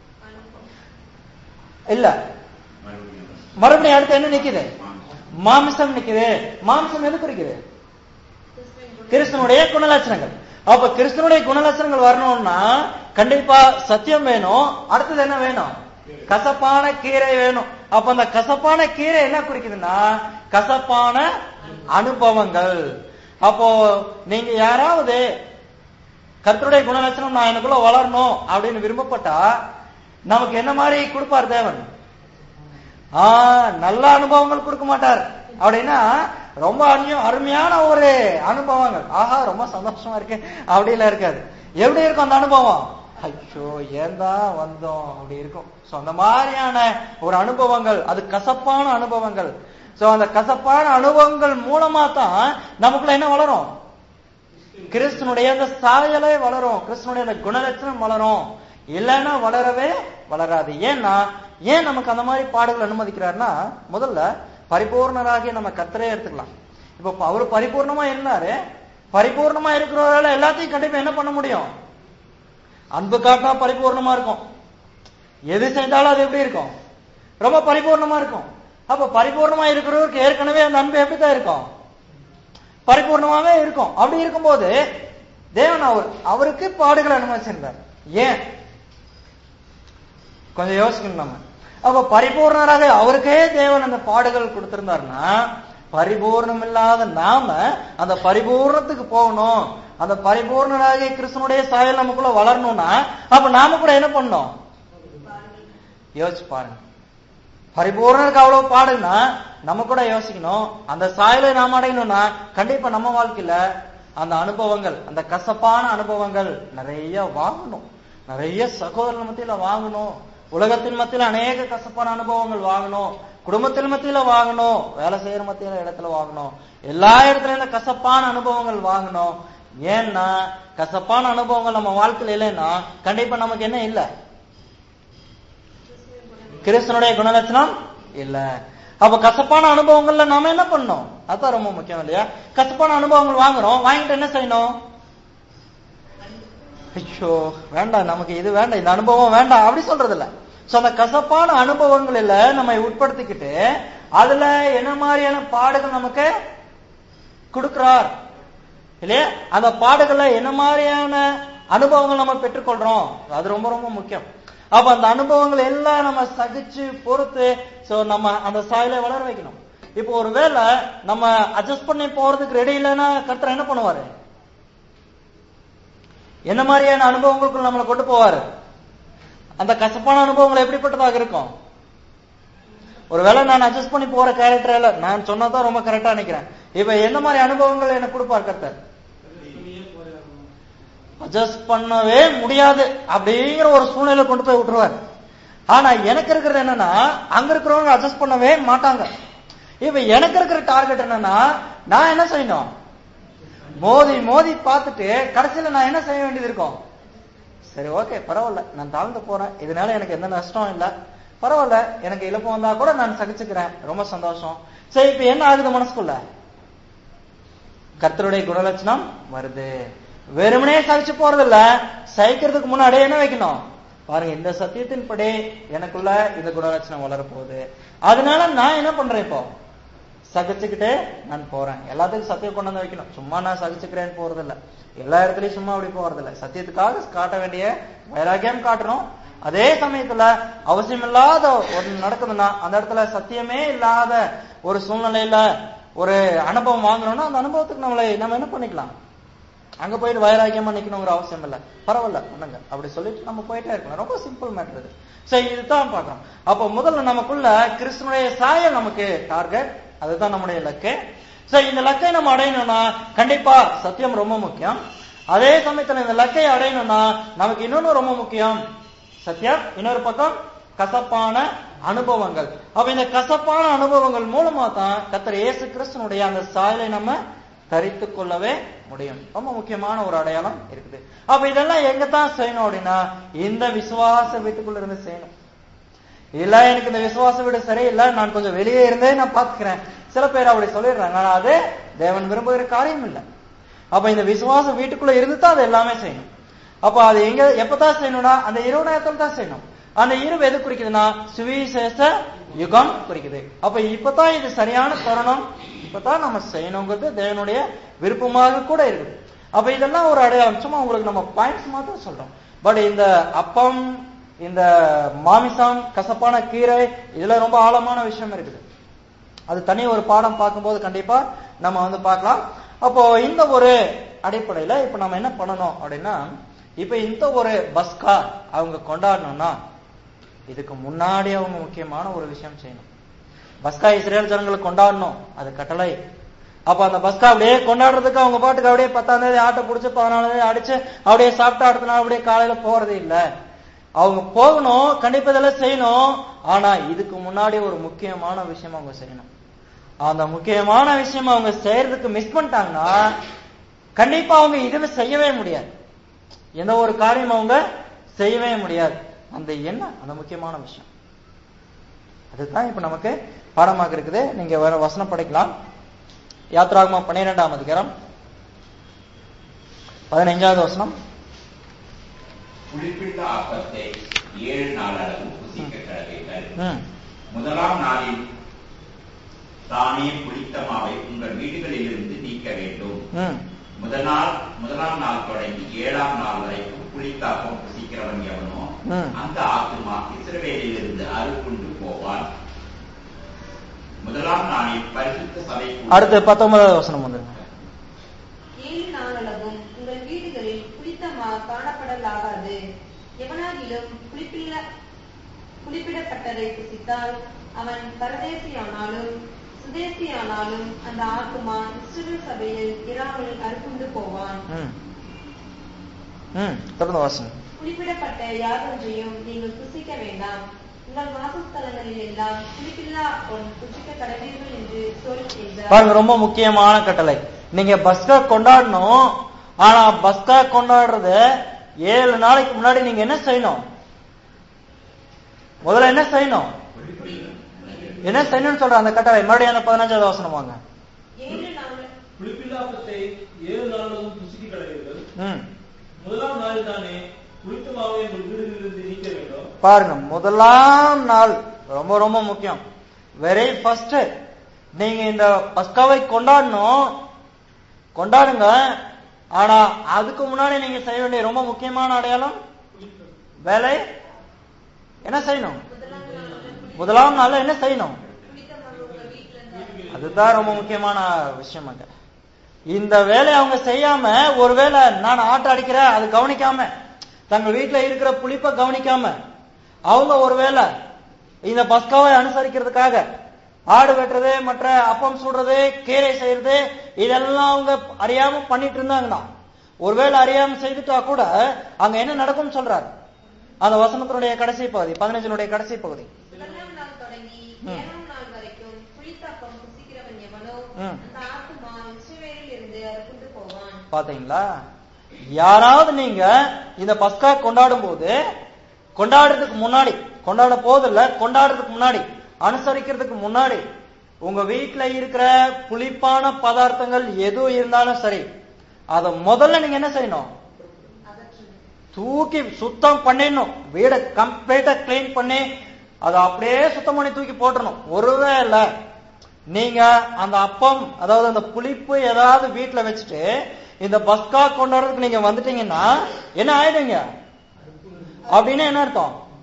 இல்ல மறுபடியும் அடுத்து என்ன நிக்குது மாமிசம் நிக்குது மாமிசம் எது குறிக்குது கிறிஸ்தனுடைய குணலட்சணங்கள் அப்ப கிறிஸ்தனுடைய குணலட்சணங்கள் வரணும்னா கண்டிப்பா சத்தியம் வேணும் அடுத்தது என்ன வேணும் கசப்பான கீரை வேணும் அப்ப அந்த கசப்பான கீரை என்ன குறிக்குதுன்னா கசப்பான அனுபவங்கள் அப்போ நீங்க யாராவது கர்த்தருடைய குணலட்சணம் நான் எனக்குள்ள வளரணும் அப்படின்னு விரும்பப்பட்டா நமக்கு என்ன மாதிரி கொடுப்பார் தேவன் ஆ நல்ல அனுபவங்கள் கொடுக்க மாட்டார் அப்படின்னா ரொம்ப அருமையா- அருமையான ஒரு அனுபவங்கள் ஆஹா ரொம்ப சந்தோஷமா இருக்கு அப்படிலாம் இருக்காது எப்படி இருக்கும் அந்த அனுபவம் ஐயோ ஏன்டா வந்தோம் அப்படி இருக்கும் சோ அந்த மாதிரியான ஒரு அனுபவங்கள் அது கசப்பான அனுபவங்கள் சோ அந்த கசப்பான அனுபவங்கள் மூலமா தான் நமக்குள்ள என்ன வளரும் கிறிஸ்தனுடைய அந்த சாயலே வளரும் கிறிஸ்தனுடைய அந்த குணலட்சணம் வளரும் இல்லைன்னா வளரவே வளராது ஏன்னா ஏன் நமக்கு அந்த மாதிரி பாடுகள் அனுமதிக்கிறாருன்னா முதல்ல பரிபூர்ணராகிய நம்ம கத்தரே எடுத்துக்கலாம் இப்போ அவர் பரிபூர்ணமா இருந்தாரு பரிபூர்ணமா இருக்கிறவரால எல்லாத்தையும் கண்டிப்பா என்ன பண்ண முடியும் அன்பு காட்டினா பரிபூர்ணமா இருக்கும் எது செஞ்சாலும் அது எப்படி இருக்கும் ரொம்ப பரிபூர்ணமா இருக்கும் அப்ப பரிபூர்ணமா இருக்கிறவருக்கு ஏற்கனவே அந்த அன்பு எப்படி தான் இருக்கும் பரிபூர்ணமாவே இருக்கும் அப்படி இருக்கும்போது தேவன் அவர் அவருக்கு பாடுகள் அனுமதிச்சிருந்தார் ஏன் கொஞ்சம் யோசிக்கணும் நம்ம அப்ப பரிபூர்ணராக அவருக்கே தேவன் அந்த பாடுகள் கொடுத்திருந்தாருன்னா பரிபூர்ணம் இல்லாத நாம அந்த பரிபூர்ணத்துக்கு போகணும் அந்த பரிபூர்ணராகிய கிருஷ்ணனுடைய சாயல் நமக்குள்ள வளரணும்னா அப்ப நாம கூட என்ன பண்ணணும் யோசிச்சு பாருங்க பரிபூர்ணருக்கு அவ்வளவு பாடுன்னா நம்ம கூட யோசிக்கணும் அந்த சாயலை நாம் அடையணும்னா கண்டிப்பா நம்ம வாழ்க்கையில அந்த அனுபவங்கள் அந்த கசப்பான அனுபவங்கள் நிறைய வாங்கணும் நிறைய சகோதரர் மத்தியில வாங்கணும் உலகத்தின் மத்தியில அநேக கசப்பான அனுபவங்கள் வாங்கணும் குடும்பத்தின் மத்தியில வாங்கணும் வேலை செய்யற மத்தியில இடத்துல வாங்கணும் எல்லா இடத்துலயும் இந்த கசப்பான அனுபவங்கள் வாங்கணும் ஏன்னா கசப்பான அனுபவங்கள் நம்ம வாழ்க்கையில இல்லைன்னா கண்டிப்பா நமக்கு என்ன இல்லை கிறிஸ்தனுடைய குணலட்சணம் இல்ல அப்ப கசப்பான அனுபவங்கள்ல நாம என்ன பண்ணோம் அதான் ரொம்ப முக்கியம் இல்லையா கசப்பான அனுபவங்கள் வாங்குறோம் வாங்கிட்டு என்ன செய்யணும் ஐயோ வேண்டாம் நமக்கு இது வேண்டாம் இந்த அனுபவம் வேண்டாம் அப்படி சொல்றது இல்ல சோ அந்த கசப்பான அனுபவங்களில நம்ம உட்படுத்திக்கிட்டு அதுல என்ன மாதிரியான பாடுகள் நமக்கு கொடுக்கிறார் இல்லையா அந்த பாடுகள்ல என்ன மாதிரியான அனுபவங்கள் நம்ம பெற்றுக்கொள்றோம் அது ரொம்ப ரொம்ப முக்கியம் அப்ப அந்த அனுபவங்கள் எல்லாம் நம்ம சகிச்சு பொறுத்து சோ நம்ம அந்த சாயலை வளர வைக்கணும் இப்போ ஒருவேளை நம்ம அட்ஜஸ்ட் பண்ணி போறதுக்கு ரெடி இல்லைன்னா கர்த்தர் என்ன பண்ணுவாரு என்ன மாதிரியான அனுபவங்களுக்குள்ள நம்மளை கொண்டு போவாரு அந்த கசப்பான அனுபவங்கள் எப்படிப்பட்டதாக இருக்கும் ஒருவேளை நான் அட்ஜஸ்ட் பண்ணி போற கேரக்டர் இல்ல நான் சொன்னதான் ரொம்ப கரெக்டா நினைக்கிறேன் இப்ப என்ன மாதிரி அனுபவங்கள் எனக்கு கொடுப்பார் கர்த்தர் அட்ஜஸ்ட் பண்ணவே முடியாது அப்படிங்கிற ஒரு சூழ்நிலை கொண்டு போய் விட்டுருவார் ஆனா எனக்கு இருக்கிறது என்னன்னா அங்க இருக்கிறவங்க அட்ஜஸ்ட் பண்ணவே மாட்டாங்க இப்ப எனக்கு இருக்கிற டார்கெட் என்னன்னா நான் என்ன செய்யணும் மோதி மோதி பார்த்துட்டு கடைசியில நான் என்ன செய்ய வேண்டியது இருக்கும் சரி ஓகே பரவாயில்ல நான் தாழ்ந்து போறேன் இதனால எனக்கு எந்த நஷ்டம் இல்ல பரவாயில்ல எனக்கு இழப்பு வந்தா கூட நான் சகிச்சுக்கிறேன் ரொம்ப சந்தோஷம் சரி இப்ப என்ன ஆகுது மனசுக்குள்ள கர்த்தருடைய குணலட்சணம் வருது வெறுமனே சகிச்சு போறது இல்ல சகிக்கிறதுக்கு முன்னாடியே என்ன வைக்கணும் பாருங்க இந்த சத்தியத்தின்படி எனக்குள்ள இந்த குணலட்சணம் வளரப்போகுது அதனால நான் என்ன பண்றேன் இப்போ சகிச்சுக்கிட்டே நான் போறேன் எல்லாத்துக்கும் சத்தியம் கொண்டு வந்து வைக்கணும் சும்மா நான் சகிச்சுக்கிறேன்னு போறது இல்ல எல்லா இடத்துலயும் சும்மா அப்படி போறது இல்ல சத்தியத்துக்காக காட்ட வேண்டிய வைராக்கியம் காட்டணும் அதே சமயத்துல அவசியமில்லாத ஒன்று நடக்குதுன்னா அந்த இடத்துல சத்தியமே இல்லாத ஒரு சூழ்நிலையில ஒரு அனுபவம் வாங்குறோம்னா அந்த அனுபவத்துக்கு நம்மளை நம்ம என்ன பண்ணிக்கலாம் அங்க போயிட்டு வைராக்கியமா நிக்கணுங்கிற அவசியம் இல்ல பரவாயில்ல பண்ணுங்க அப்படி சொல்லிட்டு நம்ம போயிட்டே இருக்கலாம் ரொம்ப சிம்பிள் மேட்டர் இது சரி இதுதான் பார்க்கணும் அப்போ முதல்ல நமக்குள்ள கிறிஸ்துவனுடைய சாயல் நமக்கு டார்கெட் அதுதான் நம்முடைய இலக்கு சரி இந்த லக்கை நம்ம அடையணும்னா கண்டிப்பா சத்தியம் ரொம்ப முக்கியம் அதே சமயத்துல இந்த லக்கை அடையணும்னா நமக்கு இன்னொன்னு ரொம்ப முக்கியம் சத்யா இன்னொரு பக்கம் கசப்பான அனுபவங்கள் அப்ப இந்த கசப்பான அனுபவங்கள் மூலமா தான் கத்தர் இயேசு கிறிஸ்தனுடைய அந்த சாயலை நம்ம தரித்து கொள்ளவே முடியும் ரொம்ப முக்கியமான ஒரு அடையாளம் இருக்குது அப்ப இதெல்லாம் எங்க தான் செய்யணும் அப்படின்னா இந்த விசுவாச வீட்டுக்குள்ள இருந்து செய்யணும் இல்ல எனக்கு இந்த விசுவாச வீடு சரியில்லை நான் கொஞ்சம் வெளியே இருந்தே நான் பாத்துக்கிறேன் சில பேர் அப்படி சொல்லிடுறாங்க ஆனா அது தேவன் விரும்புகிற காரியம் இல்லை அப்ப இந்த விசுவாச வீட்டுக்குள்ள இருந்து தான் அது எல்லாமே செய்யணும் அப்ப அது எங்க எப்பதான் செய்யணும்னா அந்த இரவு நேரத்துல தான் செய்யணும் அந்த இரவு எது குறிக்குதுன்னா சுவிசேஷ யுகம் குறிக்குது அப்ப இப்பதான் இது சரியான தருணம் இப்பதான் நம்ம செய்யணுங்கிறது தேவனுடைய விருப்பமாக கூட இருக்குது அப்ப இதெல்லாம் ஒரு அடையாளம் சும்மா உங்களுக்கு நம்ம பாயிண்ட்ஸ் மாத்திரம் சொல்றோம் பட் இந்த அப்பம் இந்த மாமிசம் கசப்பான கீரை இதுல ரொம்ப ஆழமான விஷயம் இருக்குது அது தனி ஒரு பாடம் பார்க்கும்போது கண்டிப்பா நம்ம வந்து பார்க்கலாம் அப்போ இந்த ஒரு அடிப்படையில இப்ப நம்ம என்ன பண்ணணும் அப்படின்னா இப்ப இந்த ஒரு பஸ்கா அவங்க கொண்டாடணும்னா இதுக்கு முன்னாடி அவங்க முக்கியமான ஒரு விஷயம் செய்யணும் பஸ்கா இஸ்ரேல் ஜனங்களுக்கு கொண்டாடணும் அது கட்டளை அப்ப அந்த பஸ்கா அப்படியே கொண்டாடுறதுக்கு அவங்க பாட்டுக்கு அப்படியே பத்தாம் தேதி ஆட்டை பிடிச்சி பதினாலாம் தேதி அடிச்சு அப்படியே சாப்பிட்டு அடுத்த நாள் அப்படியே காலையில போறது இல்ல அவங்க போகணும் கண்டிப்பா இதெல்லாம் செய்யணும் ஆனா இதுக்கு முன்னாடி ஒரு முக்கியமான விஷயம் அவங்க செய்யணும் அந்த முக்கியமான விஷயம் அவங்க செய்யறதுக்கு மிஸ் பண்ணிட்டாங்கன்னா கண்டிப்பா அவங்க இதுவே செய்யவே முடியாது எந்த ஒரு காரியம் அவங்க செய்யவே முடியாது அந்த என்ன அந்த முக்கியமான விஷயம் அதுதான் இப்ப நமக்கு பாடமாக இருக்குது நீங்க வேற வசனம் படிக்கலாம் யாத்ராகமா பன்னிரெண்டாம் அதிகாரம் பதினைஞ்சாவது வசனம் புளிப்பிட்ட அப்பத்தை ஏழு நாள் அளவு புசிக்க கடவீர்கள் ம் முதலாம் நாளில் தானே புளித்த மாவை உங்கள் வீடுகளிலிருந்து நீக்க வேண்டும் ம் முதல் நாள் முதலாம் நாள் தொடங்கி ஏழாம் நாள் வரைக்கும் புளித்தாப்பம் புசிக்கிறவன் எவனோ ம். அந்த ஆத்துமா இஸ்ரவேலிலிருந்து அறுப்புண்டு போவான் முதலாம் நாளில் பரிசுத்த சபை கூடி- அடுத்து பத்தொன்பதாவது வசனம் வந்துருங்க ஏழு நாளளவும் உங்கள் வீடுகளில் புளித்த மா காணப்படலாகாது எவனாகிலும் புளிப்பில்ல புளிப்பிடப்பட்டதை புசித்தால் அவன் பரதேசியானாலும் சுதேசியானாலும் அந்த ஆத்துமா இஸ்ரவேல் சபையில் இராமல் அறுப்புண்டு போவான் ம் ம் தொடர்ந்து வாசனம் புளிப்பிடப்பட்ட யாதொன்றையும் நீங்கள் புசிக்க வேண்டாம் உங்கள் வாசஸ்தலங்களில் எல்லாம் புளிப்பில்லா பொன் புசிக்க கடவீர்கள் என்று சொல் என்றார் பாருங்க ரொம்ப முக்கியமான கட்டளை நீங்க பஸ்கா கொண்டாடணும் ஆனா பஸ்கா கொண்டாடுறது ஏழு நாளைக்கு முன்னாடி நீங்க என்ன செய்யணும் முதல்ல என்ன செய்யணும் என்ன செய்யணும்னு சொல்ற அந்த கட்டளை மறுபடியும் அந்த பதினஞ்சாவது வசனம் வாங்க ஏழு நாள் புளிப்பில்லாப்பத்தை ஏழு நாளும் புசிக்க கடவீர்கள் ம் முதலாம் நாள் தானே புளித்த மாவை உங்கள் வீடுகளிலிருந்து நீக்க வேண்டும் பாருங்க முதலாம் நாள் ரொம்ப ரொம்ப முக்கியம் வெரி ஃபர்ஸ்ட் நீங்க இந்த பஸ்காவை கொண்டாடணும் கொண்டாடுங்க ஆனா அதுக்கு முன்னாடி நீங்க செய்ய வேண்டிய ரொம்ப முக்கியமான அடையாளம் வேலை என்ன செய்யணும் முதலாம் நாள்ல என்ன செய்யணும் அதுதான் ரொம்ப முக்கியமான விஷயம் அங்க இந்த வேலையை அவங்க செய்யாம ஒருவேளை நான் ஆட்டை அடிக்கிறேன் அது கவனிக்காம தங்கள் வீட்டுல இருக்கிற புளிப்பை கவனிக்காம அவங்க ஒருவேளை இந்த பஸ்காவை அனுசரிக்கிறதுக்காக ஆடு வெட்டுறது மற்ற அப்பம் சுடுறது கீரை செய்யறது இதெல்லாம் அவங்க அறியாம பண்ணிட்டு இருந்தாங்கன்னா ஒருவேளை அறியாம செய்துட்டா கூட அங்க என்ன நடக்கும்னு சொல்றாரு அந்த வசனத்தினுடைய கடைசி பகுதி பதினஞ்சினுடைய கடைசி பகுதி முதலாம் நாள் தொடங்கி ம். ஏழாம் நாள் வரைக்கும் புளித்தாப்பம் புசிக்கிறவன் எவனோ ம். அந்த ஆத்துமா இஸ்ரவேலில் இருந்து அறுப்புண்டு போவான் பாத்தீங்களா யாராவது நீங்க இந்த பஸ்கா கொண்டாடும் போது கொண்டாடுறதுக்கு முன்னாடி கொண்டாட போதில்ல கொண்டாடுறதுக்கு முன்னாடி அனுசரிக்கிறதுக்கு முன்னாடி உங்க வீட்டுல இருக்கிற புளிப்பான பதார்த்தங்கள் எது இருந்தாலும் சரி அத முதல்ல நீங்க என்ன செய்யணும் தூக்கி சுத்தம் பண்ணிடணும் வீடை கம்ப்ளீட்டா கிளீன் பண்ணி அதை அப்படியே சுத்தம் பண்ணி தூக்கி போட்டுறணும் ஒருவேளை நீங்க அந்த அப்பம் அதாவது அந்த புளிப்பு ஏதாவது வீட்டுல வச்சுட்டு இந்த பஸ்கா கொண்டாடுறதுக்கு நீங்க வந்துட்டீங்கன்னா என்ன ஆயிடுங்க அப்படின்னு என்ன அர்த்தம்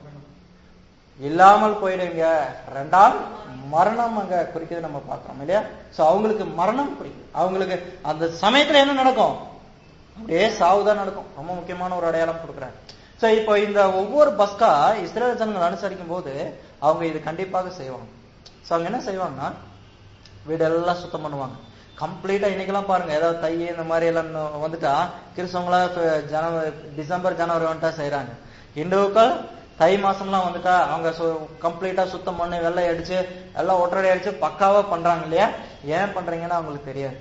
இல்லாமல் போயிடுங்க ரெண்டால் மரணம் அங்க குறிக்கிறது நம்ம பார்க்கிறோம் இல்லையா சோ அவங்களுக்கு மரணம் குறிக்குது அவங்களுக்கு அந்த சமயத்துல என்ன நடக்கும் அப்படியே சாவுதான் நடக்கும் ரொம்ப முக்கியமான ஒரு அடையாளம் கொடுக்குறாரு சோ இப்போ இந்த ஒவ்வொரு பஸ்கா இஸ்ரேல் ஜனங்கள் அனுசரிக்கும் போது அவங்க இது கண்டிப்பாக செய்வாங்க சோ அவங்க என்ன செய்வாங்கன்னா வீடெல்லாம் சுத்தம் பண்ணுவாங்க கம்ப்ளீட்டா இன்னைக்கெல்லாம் பாருங்க ஏதாவது தை இந்த மாதிரி எல்லாம் இன்னும் வந்துட்டா கிறிஸ்தவங்களா இப்ப ஜனவரி டிசம்பர் ஜனவரி வந்துட்டா செய்யறாங்க இந்துக்கள் தை மாசம்லாம் வந்துட்டா அவங்க கம்ப்ளீட்டா சுத்தம் பண்ணி வெள்ளை அடிச்சு எல்லாம் ஒற்றரை அடிச்சு பக்காவா பண்றாங்க இல்லையா ஏன் பண்றீங்கன்னா அவங்களுக்கு தெரியாது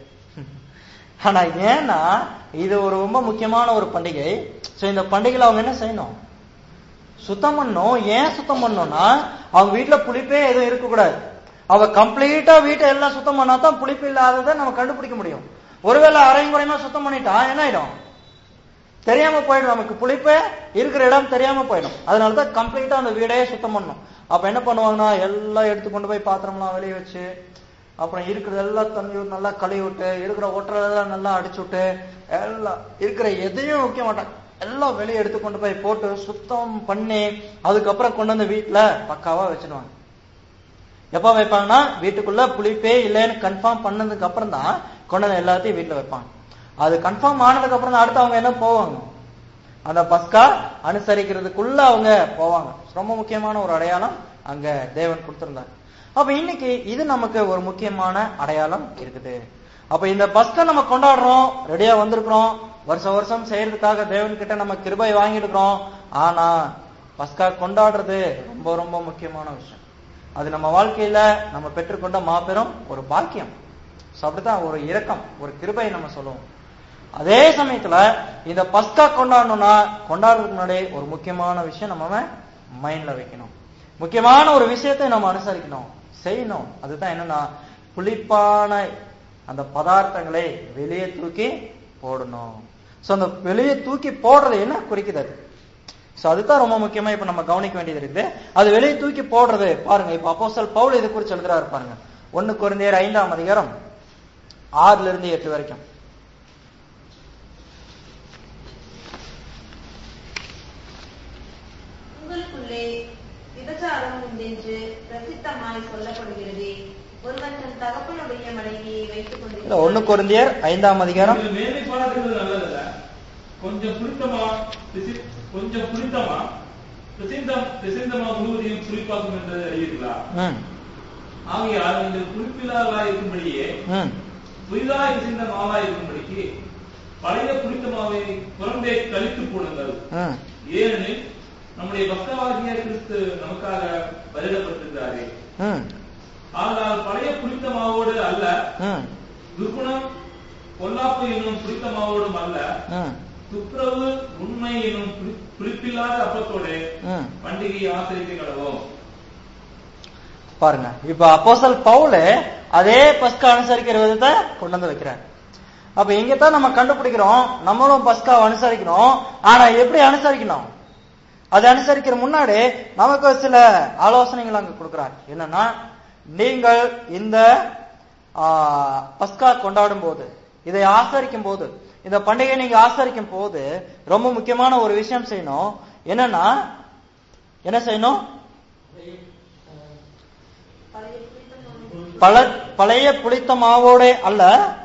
ஆனா ஏன்னா இது ஒரு ரொம்ப முக்கியமான ஒரு பண்டிகை சோ இந்த பண்டிகையில அவங்க என்ன செய்யணும் சுத்தம் பண்ணணும் ஏன் சுத்தம் பண்ணணும்னா அவங்க வீட்டுல புளிப்பே எதுவும் இருக்கக்கூடாது அவ கம்ப்ளீட்டா வீட்டை எல்லாம் சுத்தம் பண்ணா தான் புளிப்பு இல்லாததை நம்ம கண்டுபிடிக்க முடியும் ஒருவேளை அரையும் குறையுமா சுத்தம் பண்ணிட்டா என்ன ஆயிடும் தெரியாம போயிடும் நமக்கு புளிப்பே இருக்கிற இடம் தெரியாம போயிடும் அதனால தான் கம்ப்ளீட்டா அந்த வீடையே சுத்தம் பண்ணணும் அப்ப என்ன பண்ணுவாங்கன்னா எல்லாம் எடுத்து கொண்டு போய் பாத்திரம்லாம் வெளியே வச்சு அப்புறம் இருக்கிறது எல்லாம் தண்ணி ஊத்தி நல்லா கழுவி விட்டு இருக்கிற ஒட்டுறதெல்லாம் நல்லா அடிச்சு விட்டு எல்லாம் இருக்கிற எதையும் வைக்க மாட்டாங்க எல்லாம் வெளியே எடுத்து கொண்டு போய் போட்டு சுத்தம் பண்ணி அதுக்கப்புறம் கொண்டு வந்து வீட்டுல பக்காவா வச்சிடுவாங்க எப்ப வைப்பாங்கன்னா வீட்டுக்குள்ள புளிப்பே இல்லைன்னு கன்ஃபார்ம் பண்ணதுக்கு அப்புறம் தான் கொண்டு வந்து எல்லாத்தையும் வீட்டுல வைப்பாங்க அது கன்ஃபார்ம் ஆனதுக்கு அப்புறம் தான் அடுத்து அவங்க என்ன போவாங்க அந்த பஸ்கா அனுசரிக்கிறதுக்குள்ள அவங்க போவாங்க ரொம்ப முக்கியமான ஒரு அடையாளம் அங்க தேவன் கொடுத்திருந்தார் அப்ப இன்னைக்கு இது நமக்கு ஒரு முக்கியமான அடையாளம் இருக்குது அப்ப இந்த பஸ்கா நம்ம கொண்டாடுறோம் ரெடியா வந்திருக்கிறோம் வருஷம் வருஷம் செய்யறதுக்காக தேவன் கிட்ட நம்ம கிருபை வாங்கிருக்கிறோம் ஆனா பஸ்கா கொண்டாடுறது ரொம்ப ரொம்ப முக்கியமான விஷயம் அது நம்ம வாழ்க்கையில நம்ம பெற்றுக்கொண்ட மாபெரும் ஒரு பாக்கியம் So அப்படித்தான் ஒரு இரக்கம் ஒரு கிருபை நம்ம சொல்லுவோம் அதே சமயத்துல இந்த பஸ்கா கொண்டாடணும்னா கொண்டாடுறதுக்கு முன்னாடி ஒரு முக்கியமான விஷயம் நம்ம மைண்ட்ல வைக்கணும் முக்கியமான ஒரு விஷயத்தை நம்ம அனுசரிக்கணும் செய்யணும் அதுதான் என்னன்னா புளிப்பான அந்த பதார்த்தங்களை வெளியே தூக்கி போடணும் சோ அந்த வெளியே தூக்கி போடுறது என்ன குறிக்குது அது சோ அதுதான் ரொம்ப முக்கியமா இப்ப நம்ம கவனிக்க வேண்டியது இருக்குது அது வெளியே தூக்கி போடுறது பாருங்க இப்ப அப்போஸ்தலர் பவுல் இது குறித்து எழுதுறாரு பாருங்க ஒண்ணு குறைந்தேர் ஐந்தாம் அதிகாரம் ஆறுல இருந்து எட்டு வரைக்கும் உங்களுக்குள்ளே விபச்சாரம் உண்டென்று பிரசித்தமாய் சொல்லப்படுகிறது ஒருவன் தன் தகப்பனுடைய மனைவியை வைத்துக் இல்ல ஒண்ணு கொண்டிருக்கிறான் குறைந்தேர் ஐந்தாம் அதிகாரம் இதுல மேன்மை பாராட்டுறது நல்லதில்ல கொஞ்சம் புளித்தமா பிசி- கொஞ்சம் புளித்தமா பிசிந்தம் பிசிந்தமா முழுவதையும் புளிப்பாக்கும் என்று அறிவீர்களா ம், ஆகையால் நீங்கள் புளிப்பில்லாதவர்களாய் இருக்கும்படியே ம், புதிதாய் பிசிந்த மாவாய் இருக்கும்படிக்கு பழைய புளித்த மாவை புறம்பே கழித்து போடுங்கள் ம். ஏனெனில் நம்முடைய பக்தவாகிய கிறிஸ்து நமக்காக பலியிடப்பட்டிருக்கிறாரே ம், ஆனால் பழைய புளித்த மாவோடு அல்ல ம், துர்குணம் பொல்லாப்பு என்னும் புளித்த மாவோடும் அல்ல ம், துப்புரவு உண்மை என்னும் புளி- புளிப்பில்லாத அப்பத்தோடு ம். பண்டிகையை ஆசிரிக்க கடவோம் பாருங்க இப்ப அப்போஸ்தல் பவுலு அதே பஸ்கா அனுசரிக்கிற விதத்தை கொண்டு வந்து வைக்கிறார் அப்ப இங்கதான் நம்ம கண்டுபிடிக்கிறோம் நம்மளும் பஸ்கா அனுசரிக்கிறோம் ஆனா எப்படி அனுசரிக்கணும் அது அனுசரிக்கிற முன்னாடி நமக்கு ஒரு சில ஆலோசனைகள் அங்க கொடுக்கிறார் என்னன்னா நீங்கள் இந்த ஆ, பஸ்கா கொண்டாடும் போது இதை ஆசரிக்கும் போது இந்த பண்டிகை நீங்க ஆசரிக்கும் போது ரொம்ப முக்கியமான ஒரு விஷயம் செய்யணும் என்னன்னா என்ன செய்யணும் பழைய புளித்த பல பழைய புளித்த மாவோட அல்ல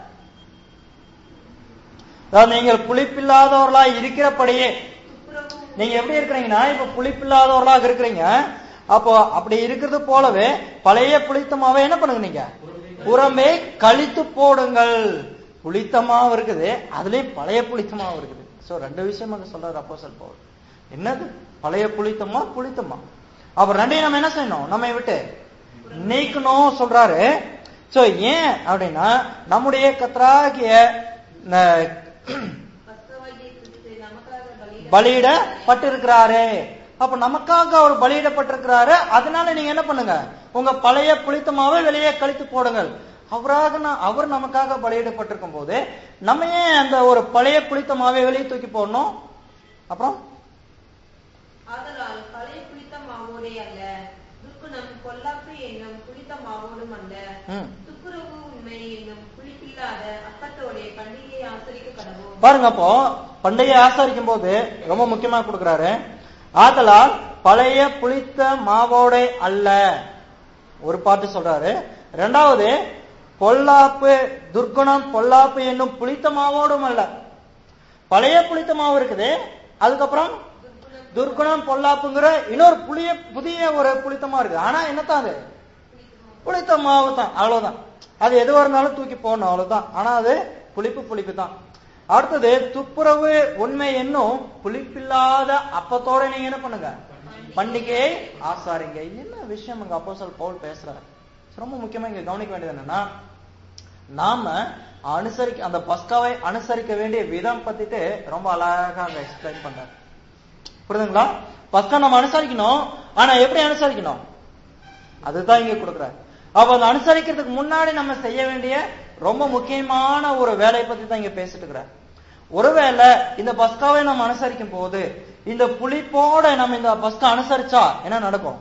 அதாவது நீங்கள் புளிப்பில்லாதவர்களா இருக்கிறபடியே துப்புரவும் நீங்க எப்படி இருக்கிறீங்கன்னா இப்ப புளிப்பில்லாதவர்களாக இருக்கிறீங்க அப்போ அப்படி இருக்கிறது போலவே பழைய புளித்த மாவை என்ன பண்ணுங்க நீங்க புறமே கழித்து போடுங்கள் புளித்த மாவு இருக்குது அதுலயும் பழைய புளித்த மாவு இருக்குது சோ ரெண்டு விஷயம் அங்க சொல்றாரு அப்போ பவுல் என்னது பழைய புளித்தமா புளித்தமா அப்ப ரெண்டையும் நம்ம என்ன செய்யணும் நம்ம விட்டு நீக்கணும் சொல்றாரு சோ ஏன் அப்படின்னா நம்முடைய கத்தராகிய ந- பஸ்கவாகிய கிறிஸ்து நமக்காக பலியிட பலியிடப்பட்டிருக்கிறாரு அப்ப நமக்காக அவர் பலியிடப்பட்டிருக்கிறாரு அதனால நீங்க என்ன பண்ணுங்க உங்க பழைய புளித்த மாவை வெளியே கழித்து போடுங்கள் அவராக நான் அவர் நமக்காக பலியிடப்பட்டிருக்கும் போது நம்ம ஏன் அந்த ஒரு பழைய புளித்த மாவை வெளியே தூக்கி போடணும் அப்புறம் ஆதலால் பழைய புளித்த மாவோடே அல்ல துர்க்குணம் பொல்லாப்பு என்னும் புளித்த மாவோடும் அல்ல ம். துப்புரவு உண்மை என்னும் புளிப்பில்லாத அப்பத்தோடே பண்டிகையை ஆசரிக்க கடவோம் பாருங்க அப்போ பண்டைய ஆசரிக்கும் போது ரொம்ப முக்கியமா கொடுக்கிறாரு ஆதலால் பழைய புளித்த மாவோட அல்ல ஒரு பாட்டு சொல்றாரு ரெண்டாவது பொல்லாப்பு துர்க்குணம் பொல்லாப்பு என்னும் புளித்த மாவோடும் அல்ல பழைய புளித்த மாவு இருக்குது அதுக்கப்புறம் துர்க்குணம் பொல்லாப்புங்கிற இன்னொரு புளிய புதிய ஒரு புளித்தமா இருக்கு ஆனா என்னத்தான் அது புளித்த மாவு தான் அவ்வளவுதான் அது எதுவா இருந்தாலும் தூக்கி போடணும் அவ்வளவுதான் ஆனா அது புளிப்பு புளிப்பு தான் அடுத்தது துப்புரவு உண்மை என்னும் புளிப்பில்லாத அப்பத்தோட நீங்க என்ன பண்ணுங்க பண்டிகையை ஆசாரிங்க என்ன விஷயம் இங்க அப்போஸ்தலர் பவுல் பேசுறாரு ரொம்ப முக்கியமா இங்க கவனிக்க வேண்டியது என்னன்னா நாம அனுசரிக்க அந்த பஸ்காவை அனுசரிக்க வேண்டிய விதம் பத்திட்டு ரொம்ப அழகா அங்க எக்ஸ்பிளைன் பண்றாரு புரியுதுங்களா பஸ்கா நம்ம அனுசரிக்கணும் ஆனா எப்படி அனுசரிக்கணும் அதுதான் இங்க கொடுக்குறாரு அப்ப அந்த அனுசரிக்கிறதுக்கு முன்னாடி நம்ம செய்ய வேண்டிய ரொம்ப முக்கியமான ஒரு வேலையை பத்தி தான் இங்க பேசிட்டு இருக்கிறார் ஒருவேளை இந்த பஸ்காவை நம்ம அனுசரிக்கும் போது இந்த புளிப்போட நம்ம இந்த பஸ்கா அனுசரிச்சா என்ன நடக்கும்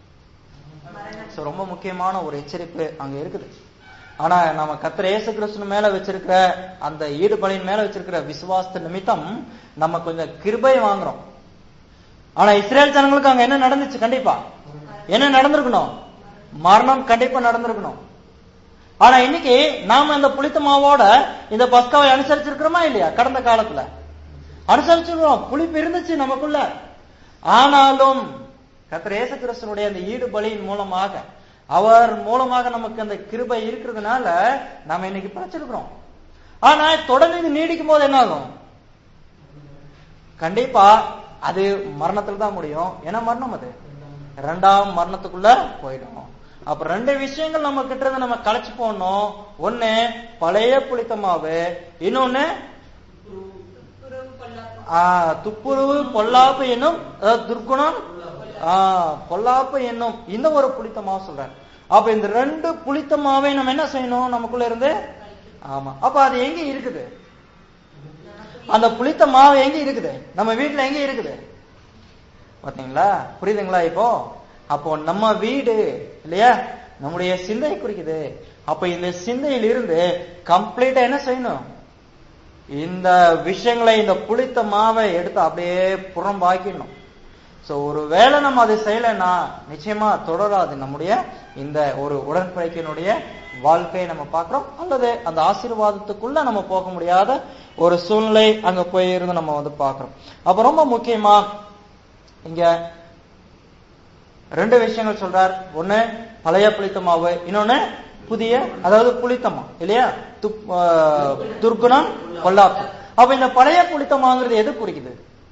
So, ரொம்ப முக்கியமான ஒரு எச்சரிப்பு அங்க இருக்குது ஆனா நம்ம கத்திர இயேசு கிறிஸ்து மேல வச்சிருக்கிற அந்த ஈடுபலின் மேல வச்சிருக்கிற விசுவாச நிமித்தம் நம்ம கொஞ்சம் கிருபை வாங்குறோம் ஆனா இஸ்ரேல் ஜனங்களுக்கு அங்க என்ன நடந்துச்சு கண்டிப்பா என்ன நடந்திருக்கணும் மரணம் கண்டிப்பா நடந்திருக்கணும் ஆனா இன்னைக்கு நாம இந்த புளித்த மாவோட இந்த பஸ்காவை அனுசரிச்சிருக்கிறோமா இல்லையா கடந்த காலத்துல அனுசரிச்சிருக்கிறோம் புளிப்பு இருந்துச்சு நமக்குள்ள ஆனாலும் கர்த்தர் இயேசு கிறிஸ்துனுடைய அந்த ஈடுபலியின் மூலமாக அவர் மூலமாக நமக்கு அந்த கிருபை இருக்கிறதுனால நாம இன்னைக்கு படைச்சிருக்கிறோம் ஆனா தொடர்ந்து இது நீடிக்கும் போது என்ன ஆகும் கண்டிப்பா அது மரணத்துல தான் முடியும் என்ன மரணம் அது ரெண்டாம் மரணத்துக்குள்ள போயிடும் அப்ப ரெண்டு விஷயங்கள் நம்ம கிட்ட இருந்து நம்ம களைச்சு போடணும் ஒண்ணு பழைய புளித்த மாவு இன்னொன்னு துப்புரவு பொல்லாப்பு ஆ, துப்புரவு பொல்லாப்பு என்னும் அதாவது துர்க்குணம் ஆ, பொல்லாப்பு என்னும் இந்த ஒரு புளித்த மாவு சொல்றாரு அப்ப இந்த ரெண்டு புளித்த மாவை நம்ம என்ன செய்யணும் நமக்குள்ள இருந்து ஆமா அப்ப அது எங்க இருக்குது அந்த புளித்த மாவு எங்க இருக்குது நம்ம வீட்டுல எங்க இருக்குது பாத்தீங்களா புரியுதுங்களா இப்போ அப்போ நம்ம வீடு இல்லையா நம்முடைய சிந்தை குறிக்குது அப்ப இந்த சிந்தையில் இருந்து கம்ப்ளீட்டா என்ன செய்யணும் இந்த விஷயங்களை இந்த புளித்த மாவை எடுத்து அப்படியே புறம்பாக்கிடணும் சோ ஒரு வேளை நம்ம அதை செய்யலைன்னா நிச்சயமா தொடராது நம்முடைய இந்த ஒரு உடன்படிக்கையினுடைய வாழ்க்கையை நம்ம பார்க்கிறோம் அல்லது அந்த ஆசீர்வாதத்துக்குள்ள நம்ம போக முடியாத ஒரு சூழ்நிலை அங்க போயிருந்து நம்ம வந்து பார்க்கிறோம் அப்ப ரொம்ப முக்கியமா இங்க ரெண்டு விஷயங்கள் சொல்றார் ஒண்ணு பழைய புளித்த மாவு இன்னொன்னு புதிய அதாவது புளித்தமா இல்லையா துப்- ஆ, துர்க்குணம் பொல்லாப்பு அப்ப இந்த பழைய புளித்தமாங்கிறது எது குறிக்குது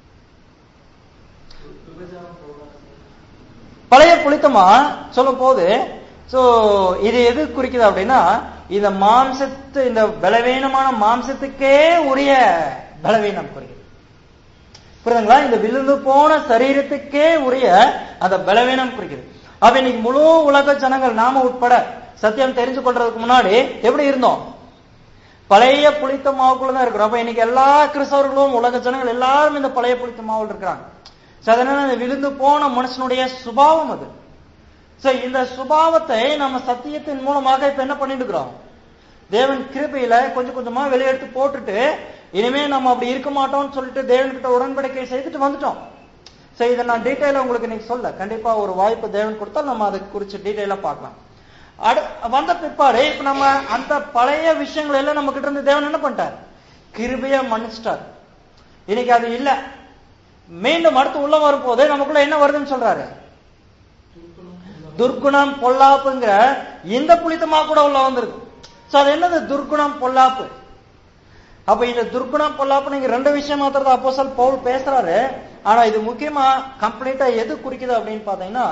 பழைய புளித்தமா சொல்லும் போது சோ இது எது குறிக்குது அப்படின்னா இந்த மாம்சத்து இந்த பலவீனமான மாம்சத்துக்கே உரிய பலவீனம் குறிக்குது புரியுதுங்களா இந்த விழுந்து போன சரீரத்துக்கே உரிய அந்த பலவீனம் குறிக்குது அப்ப இன்னைக்கு முழு உலக ஜனங்கள் நாம உட்பட சத்தியம் தெரிஞ்சு கொள்றதுக்கு முன்னாடி எப்படி இருந்தோம் பழைய புளித்த மாவுக்குள்ள தான் இருக்கிறோம் அப்ப இன்னைக்கு எல்லா கிறிஸ்தவர்களும் உலக ஜனங்கள் எல்லாரும் இந்த பழைய புளித்த மாவுல இருக்கிறாங்க So, அதனால இந்த விழுந்து போன மனுஷனுடைய சுபாவம் அது சோ இந்த சுபாவத்தை நம்ம சத்தியத்தின் மூலமாக இப்ப என்ன பண்ணிட்டு இருக்கிறோம் தேவன் கிருபையில கொஞ்சம் கொஞ்சமா வெளியெடுத்து போட்டுட்டு இனிமே நம்ம அப்படி இருக்க மாட்டோம்னு சொல்லிட்டு தேவன்கிட்ட உடன்படிக்கை செய்துட்டு வந்துட்டோம் சோ இதை நான் டீட்டெயிலா உங்களுக்கு இன்னைக்கு சொல்ல கண்டிப்பா ஒரு வாய்ப்பு தேவன் கொடுத்தா நம்ம அதை குறிச்சு டீட்டெயிலா பார்க்கலாம் அடு வந்த பிற்பாடு இப்ப நம்ம அந்த பழைய விஷயங்கள் எல்லாம் நம்ம கிட்ட இருந்து தேவன் என்ன பண்ணிட்டார் கிருபையா மன்னிச்சிட்டார் இன்னைக்கு அது இல்ல மீண்டும் அடுத்து உள்ள வரும்போது நமக்குள்ள என்ன வருதுன்னு சொல்றாரு துர்க்குணம் பொல்லாப்புங்கிற இந்த புளித்தமா கூட உள்ள வந்திருக்கு சோ அது என்னது துர்க்குணம் பொல்லாப்பு அப்ப இந்த துர்க்குணம் பொல்லாப்பு நீங்க ரெண்டு விஷயம் மாத்திரம் தான் அப்போஸ்தலர் பவுல் பேசுறாரு ஆனா இது முக்கியமா கம்ப்ளீட்டா எது குறிக்குது அப்படின்னு பாத்தீங்கன்னா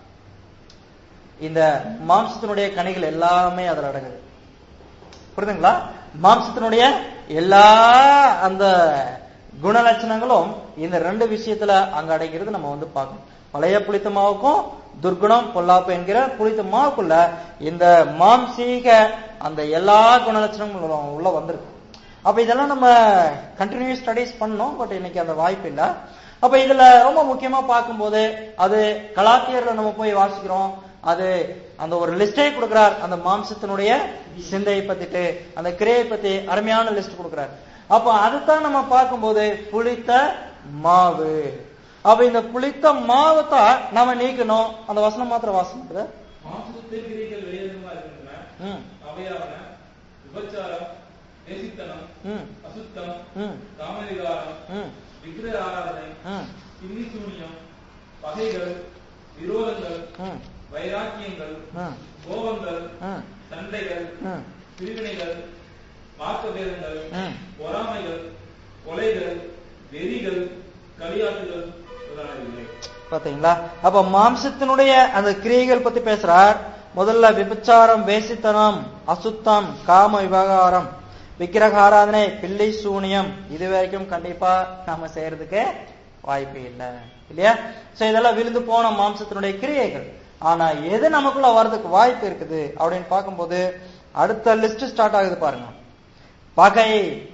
இந்த மாம்சத்தினுடைய கனிகள் எல்லாமே அதுல அடங்குது புரியுதுங்களா மாம்சத்தினுடைய எல்லா அந்த குணலட்சணங்களும் இந்த ரெண்டு விஷயத்துல அங்க அடங்கிறது நம்ம வந்து பார்க்கணும் பழைய புளித்த மாவுக்கும் துர்குணம் பொல்லாப்பு என்கிற புளித்த மாவுக்குள்ள இந்த மாம்சீக அந்த எல்லா குணலட்சணங்களும் உள்ள வந்திருக்கு அப்ப இதெல்லாம் நம்ம கண்டினியூஸ் ஸ்டடிஸ் பண்ணோம் பட் இன்னைக்கு அந்த வாய்ப்பு இல்ல அப்ப இதுல ரொம்ப முக்கியமா பார்க்கும்போது அது கலாத்தியர்ல நம்ம போய் வாசிக்கிறோம் அது அந்த ஒரு லிஸ்டே கொடுக்கிறார் அந்த மாம்சத்தினுடைய சிந்தையை பத்திட்டு அந்த கிரையை பத்தி அருமையான லிஸ்ட் கொடுக்கிறார் அப்ப அதுதான் நம்ம பார்க்கும்போது புளித்த மாவு அப்ப இந்த புளித்த மாவை தான் நாம நீக்கணும் அந்த வசனம் மாத்திரம் வாசனம் மாம்சத்தில் கிரிகள் வெளியேறமா இருக்கின்றன ம் அவையாவன விபச்சாரம் நேசித்தனம் ம் அசுத்தம் ம் காமவிகாரம் ம் விக்கிர ஆராதனை ம் பில்லி சூனியம் பகைகள் விரோதங்கள் ம் வைராக்கியங்கள் ம் கோபங்கள் ம் சண்டைகள் ம் பிரிவினைகள் மார்க்கபேதங்கள் ம். பொறாமைகள் கொலைகள் வெறிகள் களியாட்டுகள் முதலானவை பாத்தீங்களா அப்ப மாம்சத்தினுடைய அந்த கிரியைகள் பத்தி பேசுறார் முதல்ல விபச்சாரம் வேசித்தனம் அசுத்தம் காம விவகாரம் விக்கிரக ஆராதனை பிள்ளை சூனியம் இது வரைக்கும் கண்டிப்பா நாம செய்யறதுக்கு வாய்ப்பு இல்லை இல்லையா சோ இதெல்லாம் விழுந்து போன மாம்சத்தினுடைய கிரியைகள் ஆனா எது நமக்குள்ள வர்றதுக்கு வாய்ப்பு இருக்குது அப்படின்னு பார்க்கும்போது அடுத்த லிஸ்ட் ஸ்டார்ட் ஆகுது பாருங்க பகை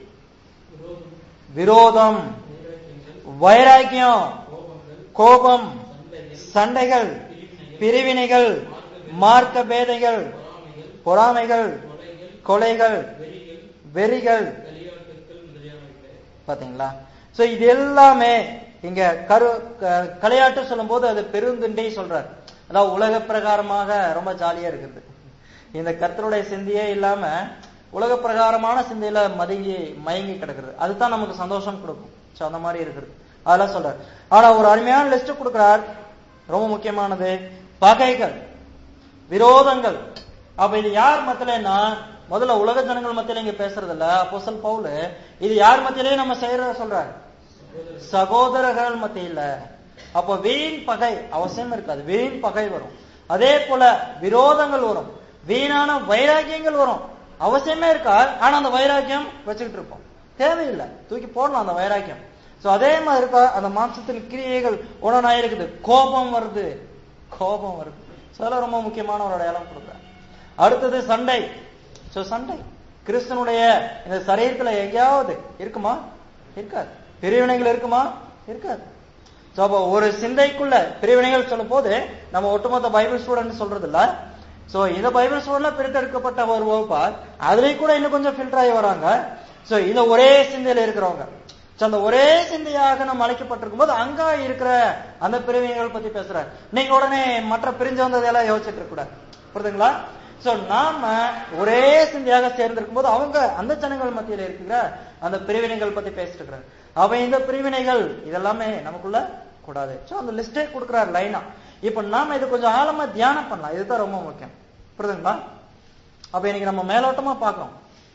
விரோதம் வைராக்கியம் கோபம் சண்டைகள் பிரிவினைகள் மார்க்க பேதைகள் பொறாமைகள் கொலைகள் வெறிகள் பாத்தீங்களா சோ இது எல்லாமே இங்க கரு க- களியாட்டு சொல்லும்போது அது பெருந்துண்டை சொல்றார் அதாவது உலக பிரகாரமாக ரொம்ப ஜாலியா இருக்குது இந்த கர்த்தருடைய சிந்தையே இல்லாம உலக பிரகாரமான சிந்தையில மதங்கி மயங்கி கிடக்குறது அதுதான் நமக்கு சந்தோஷம் கொடுக்கும் சோ அந்த மாதிரி இருக்குது அதெல்லாம் சொல்றார் ஆனா ஒரு அருமையான லிஸ்ட் கொடுக்கிறார் ரொம்ப முக்கியமானது பகைகள் விரோதங்கள் அப்ப இது யார் மத்தியிலன்னா முதல்ல உலக ஜனங்கள் மத்தியில இங்க பேசுறது இல்ல அப்போஸ்தலன் பவுல் இது யார் மத்தியிலே நம்ம செய்யறத சொல்றாரு சகோதரர்கள் மத்தியில அப்ப வீண் பகை அவசியம் இருக்காது வீண் பகை வரும் அதே போல விரோதங்கள் வரும் வீணான வைராக்கியங்கள் வரும் அவசியமே இருக்காது ஆனா அந்த வைராக்கியம் வச்சுக்கிட்டு இருப்போம் தேவையில்லை தூக்கி போடலாம் அந்த வைராக்கியம் சோ அதே மாதிரி இருக்கா அந்த மாம்சத்தின் கிரியைகள் உடனே இருக்குது கோபம் வருது கோபம் வருது So அதெல்லாம் ரொம்ப முக்கியமான ஒரு அடையாளம் கொடுக்குறேன் அடுத்தது சண்டை சோ சண்டை கிறிஸ்தனுடைய இந்த சரீரத்துல எங்கேயாவது இருக்குமா இருக்காது பிரிவினைகள் இருக்குமா இருக்காது சோ அப்போ ஒரு சிந்தைக்குள்ள பிரிவினைகள் சொல்லும் போது நம்ம ஒட்டுமொத்த பைபிள் ஸ்டூடெண்ட் சொல்றது இல்ல சோ இந்த பைபிள் ஸ்டூடெண்ட்ல பிரித்தெடுக்கப்பட்ட ஒரு வகுப்பார் அதுலயும் கூட இன்னும் கொஞ்சம் ஃபில்டர் ஆகி வராங்க சோ இந்த ஒரே சிந்தையில இருக்கிறவங்க சோ அந்த ஒரே சிந்தையாக நம்ம அழைக்கப்பட்டிருக்கும் போது அங்க இருக்கிற அந்த பிரிவினைகள் பத்தி பேசுறாரு நீங்க உடனே மற்ற பிரிஞ்சு வந்ததெல்லாம் யோசிச்சுட்டு இருக்க கூடாது புரியுதுங்களா சோ நாம ஒரே சிந்தையாக சேர்ந்திருக்கும் போது அவங்க அந்த ஜனங்கள் மத்தியில இருக்கிற அந்த பிரிவினைகள் பத்தி பேசிட்டு இருக்கிறார் அவ இந்த பிரிவினைகள் இதெல்லாமே நமக்குள்ள கூடாது சோ அந்த லிஸ்டே கொடுக்குறாரு லைனா இப்ப நாம இது கொஞ்சம் ஆழமா தியானம் பண்ணலாம் இதுதான் ரொம்ப முக்கியம் புரியுதுங்களா அப்ப இன்னைக்கு நம்ம மேலோட்டமா பார்க்கறோம்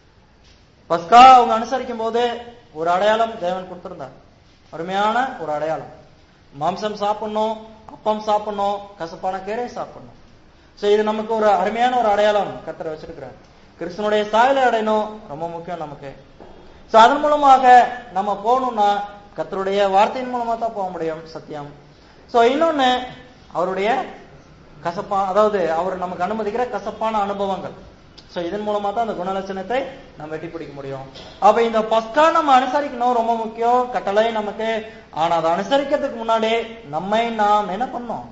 பஸ்கா அவங்க அனுசரிக்கும் போது ஒரு அடையாளம் தேவன் கொடுத்திருந்தார் அருமையான ஒரு அடையாளம் மாம்சம் சாப்பிடணும் அப்பம் சாப்பிடணும் கசப்பான கீரை சாப்பிடணும் சோ இது நமக்கு ஒரு அருமையான ஒரு அடையாளம் கத்தரை வச்சிருக்கிறார் கிறிஸ்தனுடைய சாயலை அடையணும் ரொம்ப முக்கியம் நமக்கு சோ அதன் மூலமாக நம்ம போகணும்னா கத்தருடைய வார்த்தையின் மூலமா தான் போக முடியும் சத்தியம் சோ இன்னொன்னு அவருடைய கசப்பா அதாவது அவர் நமக்கு அனுமதிக்கிற கசப்பான அனுபவங்கள் சோ இதன் மூலமா தான் அந்த குணலட்சணத்தை நம்ம வெட்டி பிடிக்க முடியும் அப்ப இந்த பஸ்கா நம்ம அனுசரிக்கணும் ரொம்ப முக்கியம் கட்டளை நமக்கு ஆனா அதை அனுசரிக்கிறதுக்கு முன்னாடி நம்மை நாம் என்ன பண்ணோம்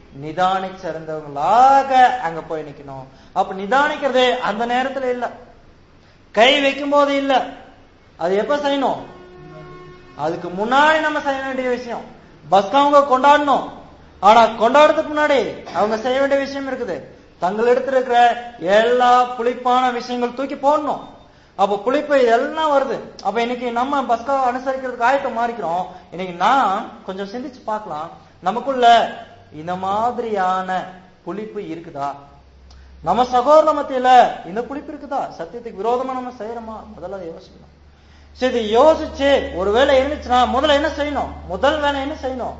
நிதானிச்சிருந்தவங்களாக அங்க போய் நிக்கணும் அப்ப நிதானிக்கிறது அந்த நேரத்துல இல்ல கை வைக்கும் போது இல்ல அது எப்ப செய்யணும் அதுக்கு முன்னாடி நம்ம செய்ய வேண்டிய விஷயம் பஸ்க்கு அவங்க கொண்டாடணும் ஆனா கொண்டாடுறதுக்கு முன்னாடி அவங்க செய்ய வேண்டிய விஷயம் இருக்குது தங்களிடத்துல இருக்கிற எல்லா புளிப்பான விஷயங்கள் தூக்கி போடணும் அப்ப புளிப்பு எல்லாம் வருது அப்ப இன்னைக்கு நம்ம பஸ்கா அனுசரிக்கிறதுக்கு ஆயத்தம் மாறிக்கிறோம் இன்னைக்கு நான் கொஞ்சம் சிந்திச்சு பார்க்கலாம் நமக்குள்ள இந்த மாதிரியான புளிப்பு இருக்குதா நம்ம சகோதர மத்தியில இந்த புளிப்பு இருக்குதா சத்தியத்துக்கு விரோதமா நம்ம செய்யறோமா முதல்ல அதை யோசிக்கணும் சரி இது யோசிச்சு ஒரு வேலை இருந்துச்சுன்னா முதல்ல என்ன செய்யணும் முதல் வேலை என்ன செய்யணும்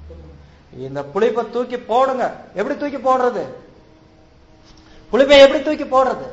இந்த புளிப்பை தூக்கி போடுங்க எப்படி தூக்கி போடுறது புளிப்பை எப்படி தூக்கி போடுறது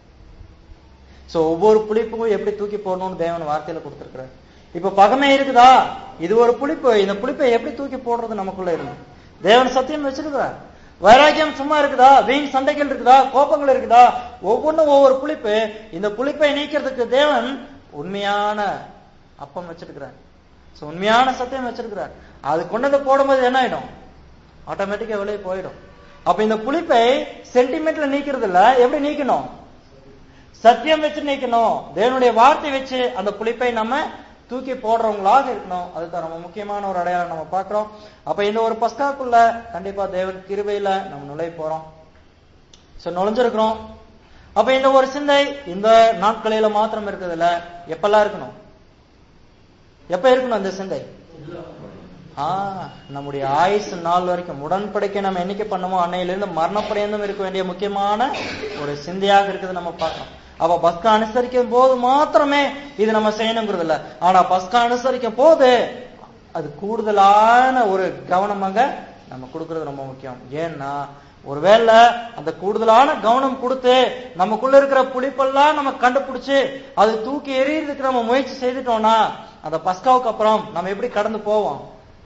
சோ ஒவ்வொரு புளிப்புக்கும் எப்படி தூக்கி போடணும்னு தேவன் வார்த்தையில கொடுத்திருக்கிறார் இப்ப பகமை இருக்குதா இது ஒரு புளிப்பு இந்த புளிப்பை எப்படி தூக்கி போடுறது நமக்குள்ள இருந்து தேவன் சத்தியம் வச்சிருக்கிறார் வைராக்கியம் சும்மா இருக்குதா வீண் சண்டைகள் இருக்குதா கோபங்கள் இருக்குதா ஒவ்வொன்றும் ஒவ்வொரு புளிப்பு இந்த புளிப்பை நீக்கிறதுக்கு தேவன் உண்மையான அப்பம் வச்சிருக்கிறார் சோ உண்மையான சத்தியம் வச்சிருக்கிறார் அது கொண்டு வந்து போடும்போது என்ன ஆயிடும் ஆட்டோமேட்டிக்கா வெளியே போயிடும் அப்ப இந்த புளிப்பை சென்டிமெண்ட்ல நீக்கிறது இல்ல எப்படி நீக்கணும் சத்தியம் வச்சு நீக்கணும் தேவனுடைய வார்த்தை வச்சு அந்த புளிப்பை நம்ம தூக்கி போடுறவங்களாக இருக்கணும் அதுதான் ரொம்ப முக்கியமான ஒரு அடையாளம் நம்ம பார்க்கிறோம் அப்ப இந்த ஒரு பஸ்காக்குள்ள கண்டிப்பா தேவன் கிருபையில நம்ம நுழைய போறோம் சோ நுழைஞ்சிருக்கிறோம் அப்ப இந்த ஒரு சிந்தை இந்த நாட்களில மாத்திரம் இருக்குதுல்ல எப்பெல்லாம் இருக்கணும் எப்ப இருக்கணும் இந்த சிந்தை ஆ நம்முடைய ஆயுசு நாள் வரைக்கும் உடன்படிக்கை நம்ம என்னைக்கு பண்ணுமோ அன்னையிலிருந்து மரணப்படையந்தும் இருக்க வேண்டிய முக்கியமான ஒரு சிந்தையாக இருக்குது நம்ம பார்க்கணும் அப்ப பஸ்கா அனுசரிக்கும் போது மாத்திரமே இது நம்ம செய்யணுங்கிறது இல்ல ஆனா பஸ்கா அனுசரிக்கும் போது அது கூடுதலான ஒரு கவனமாக நம்ம கொடுக்கறது ரொம்ப முக்கியம் ஏன்னா ஒருவேளை அந்த கூடுதலான கவனம் கொடுத்து நமக்குள்ள இருக்கிற புளிப்பெல்லாம் நம்ம கண்டுபிடிச்சு அது தூக்கி எறியறதுக்கு நம்ம முயற்சி செய்துட்டோம்னா அந்த பஸ்காவுக்கு அப்புறம் நம்ம எப்படி கடந்து போவோம்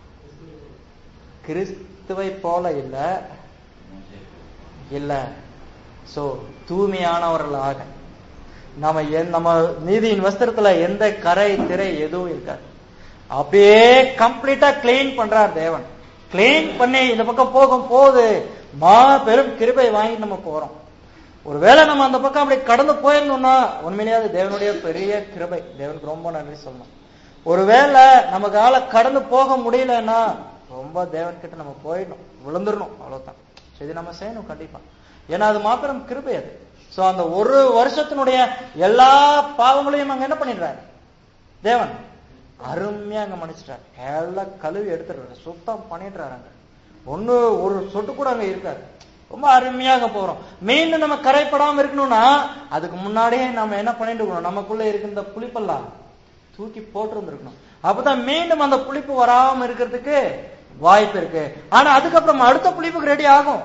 கிறிஸ்துவை போல இல்ல இல்ல சோ தூய்மையானவர்களாக நம்ம என்- நம்ம நீதியின் வஸ்திரத்துல எந்த கரை திரை எதுவும் இருக்காது அப்படியே கம்ப்ளீட்டா கிளீன் பண்றார் தேவன் கிளீன் பண்ணி இந்த பக்கம் போகும் போது மா பெரும் கிருபை வாங்கி நம்ம போறோம் ஒருவேளை நம்ம அந்த பக்கம் அப்படி கடந்து போயிருந்தோம்னா உண்மையிலேயே அது தேவனுடைய பெரிய கிருபை தேவனுக்கு ரொம்ப நன்றி சொல்லணும் ஒருவேளை நமக்கால கடந்து போக முடியலன்னா ரொம்ப தேவன் கிட்ட நம்ம போயிடணும் விழுந்துடணும் அவ்வளவுதான் So இது நம்ம செய்யணும் கண்டிப்பா ஏன்னா அது மாத்திரம் கிருபை அது சோ அந்த ஒரு வருஷத்தினுடைய எல்லா பாவங்களையும் அங்க என்ன பண்ணிடுறாரு தேவன் அருமையா அங்க மன்னிச்சிட்டார் எல்லாம் கழுவி எடுத்துடுறாரு சுத்தம் பண்ணிடுறாரு அங்க ஒண்ணு ஒரு சொட்டு கூட அங்க இருக்காது ரொம்ப அருமையாக போறோம் மீண்டும் நம்ம கரைப்படாம இருக்கணும்னா அதுக்கு முன்னாடியே நம்ம என்ன பண்ணிட்டு இருக்கணும் நமக்குள்ள இருக்கின்ற புளிப்பெல்லாம் தூக்கி போட்டிருந்திருக்கணும் அப்பதான் மீண்டும் அந்த புளிப்பு வராம இருக்கிறதுக்கு வாய்ப்பு இருக்கு ஆனா அதுக்கப்புறம் அடுத்த புளிப்புக்கு ரெடி ஆகும்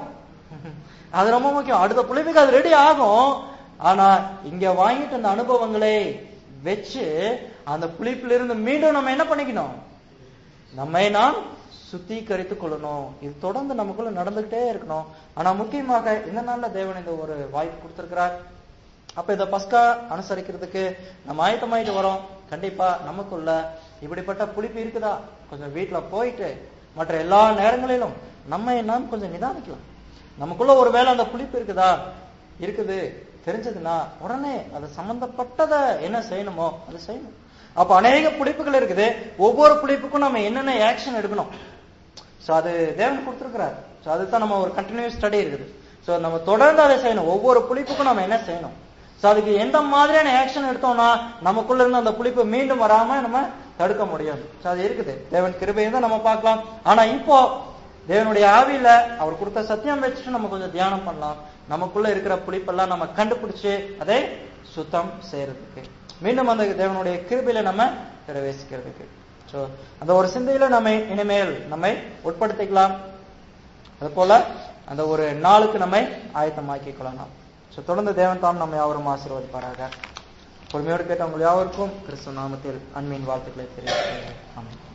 அது ரொம்ப முக்கியம் அடுத்த புளிப்புக்கு அது ரெடி ஆகும் ஆனா இங்க வாங்கிட்டு அந்த அனுபவங்களை வச்சு அந்த புளிப்பிலிருந்து இருந்து மீண்டும் நம்ம என்ன பண்ணிக்கணும் நம்மை நாம் சுத்திகரித்துக் கொள்ளணும் இது தொடர்ந்து நமக்குள்ள நடந்துகிட்டே இருக்கணும் ஆனா முக்கியமாக இந்த நாள்ல தேவன் இந்த ஒரு வாய்ப்பு கொடுத்திருக்கிறார் அப்ப இத பஸ்கா அனுசரிக்கிறதுக்கு நம்ம ஆயத்தமாயிட்டு வரோம் கண்டிப்பா நமக்குள்ள இப்படிப்பட்ட புளிப்பு இருக்குதா கொஞ்சம் வீட்டுல போயிட்டு மற்ற எல்லா நேரங்களிலும் நம்மை நாம் கொஞ்சம் நிதானிக்கலாம் நமக்குள்ள ஒருவேளை அந்த புளிப்பு இருக்குதா இருக்குது தெரிஞ்சதுன்னா உடனே அது சம்பந்தப்பட்டதை என்ன செய்யணுமோ அதை செய்யணும் அப்ப அநேக புளிப்புகள் இருக்குது ஒவ்வொரு புளிப்புக்கும் நம்ம என்னென்ன ஆக்ஷன் எடுக்கணும் சோ அது தேவன் கொடுத்திருக்கிறார் சோ அதுதான் நம்ம ஒரு கண்டினியூஸ் ஸ்டடி இருக்குது சோ நம்ம தொடர்ந்து அதை செய்யணும் ஒவ்வொரு புளிப்புக்கும் நம்ம என்ன செய்யணும் சோ அதுக்கு எந்த மாதிரியான ஆக்ஷன் எடுத்தோம்னா நமக்குள்ள இருந்து அந்த புளிப்பு மீண்டும் வராம நம்ம தடுக்க முடியும் சோ அது இருக்குது தேவன் கிருபையை தான் நம்ம பார்க்கலாம் ஆனா இப்போ தேவனுடைய ஆவியில அவர் கொடுத்த சத்தியம் வச்சுட்டு நம்ம கொஞ்சம் தியானம் பண்ணலாம் நமக்குள்ள இருக்கிற புளிப்பெல்லாம் நம்ம கண்டுபிடிச்சு அதை சுத்தம் செய்யறதுக்கு மீண்டும் அந்த தேவனுடைய கிருபையில நம்ம பிரவேசிக்கிறதுக்கு சோ அந்த ஒரு சிந்தையில நம்ம இனிமேல் நம்மை உட்படுத்திக்கலாம் அது போல அந்த ஒரு நாளுக்கு நம்மை ஆயத்தமாக்கிக் கொள்ளலாம் சோ தொடர்ந்து தேவன் தாம் நம்மை யாவரும் ஆசீர்வதிப்பாராக பொறுமையோடு கேட்ட உங்கள் யாவருக்கும் கிறிஸ்துவ நாமத்தில் அன்பின் வாழ்த்துக்களை தெரிவிக்கிறேன் ஆமென்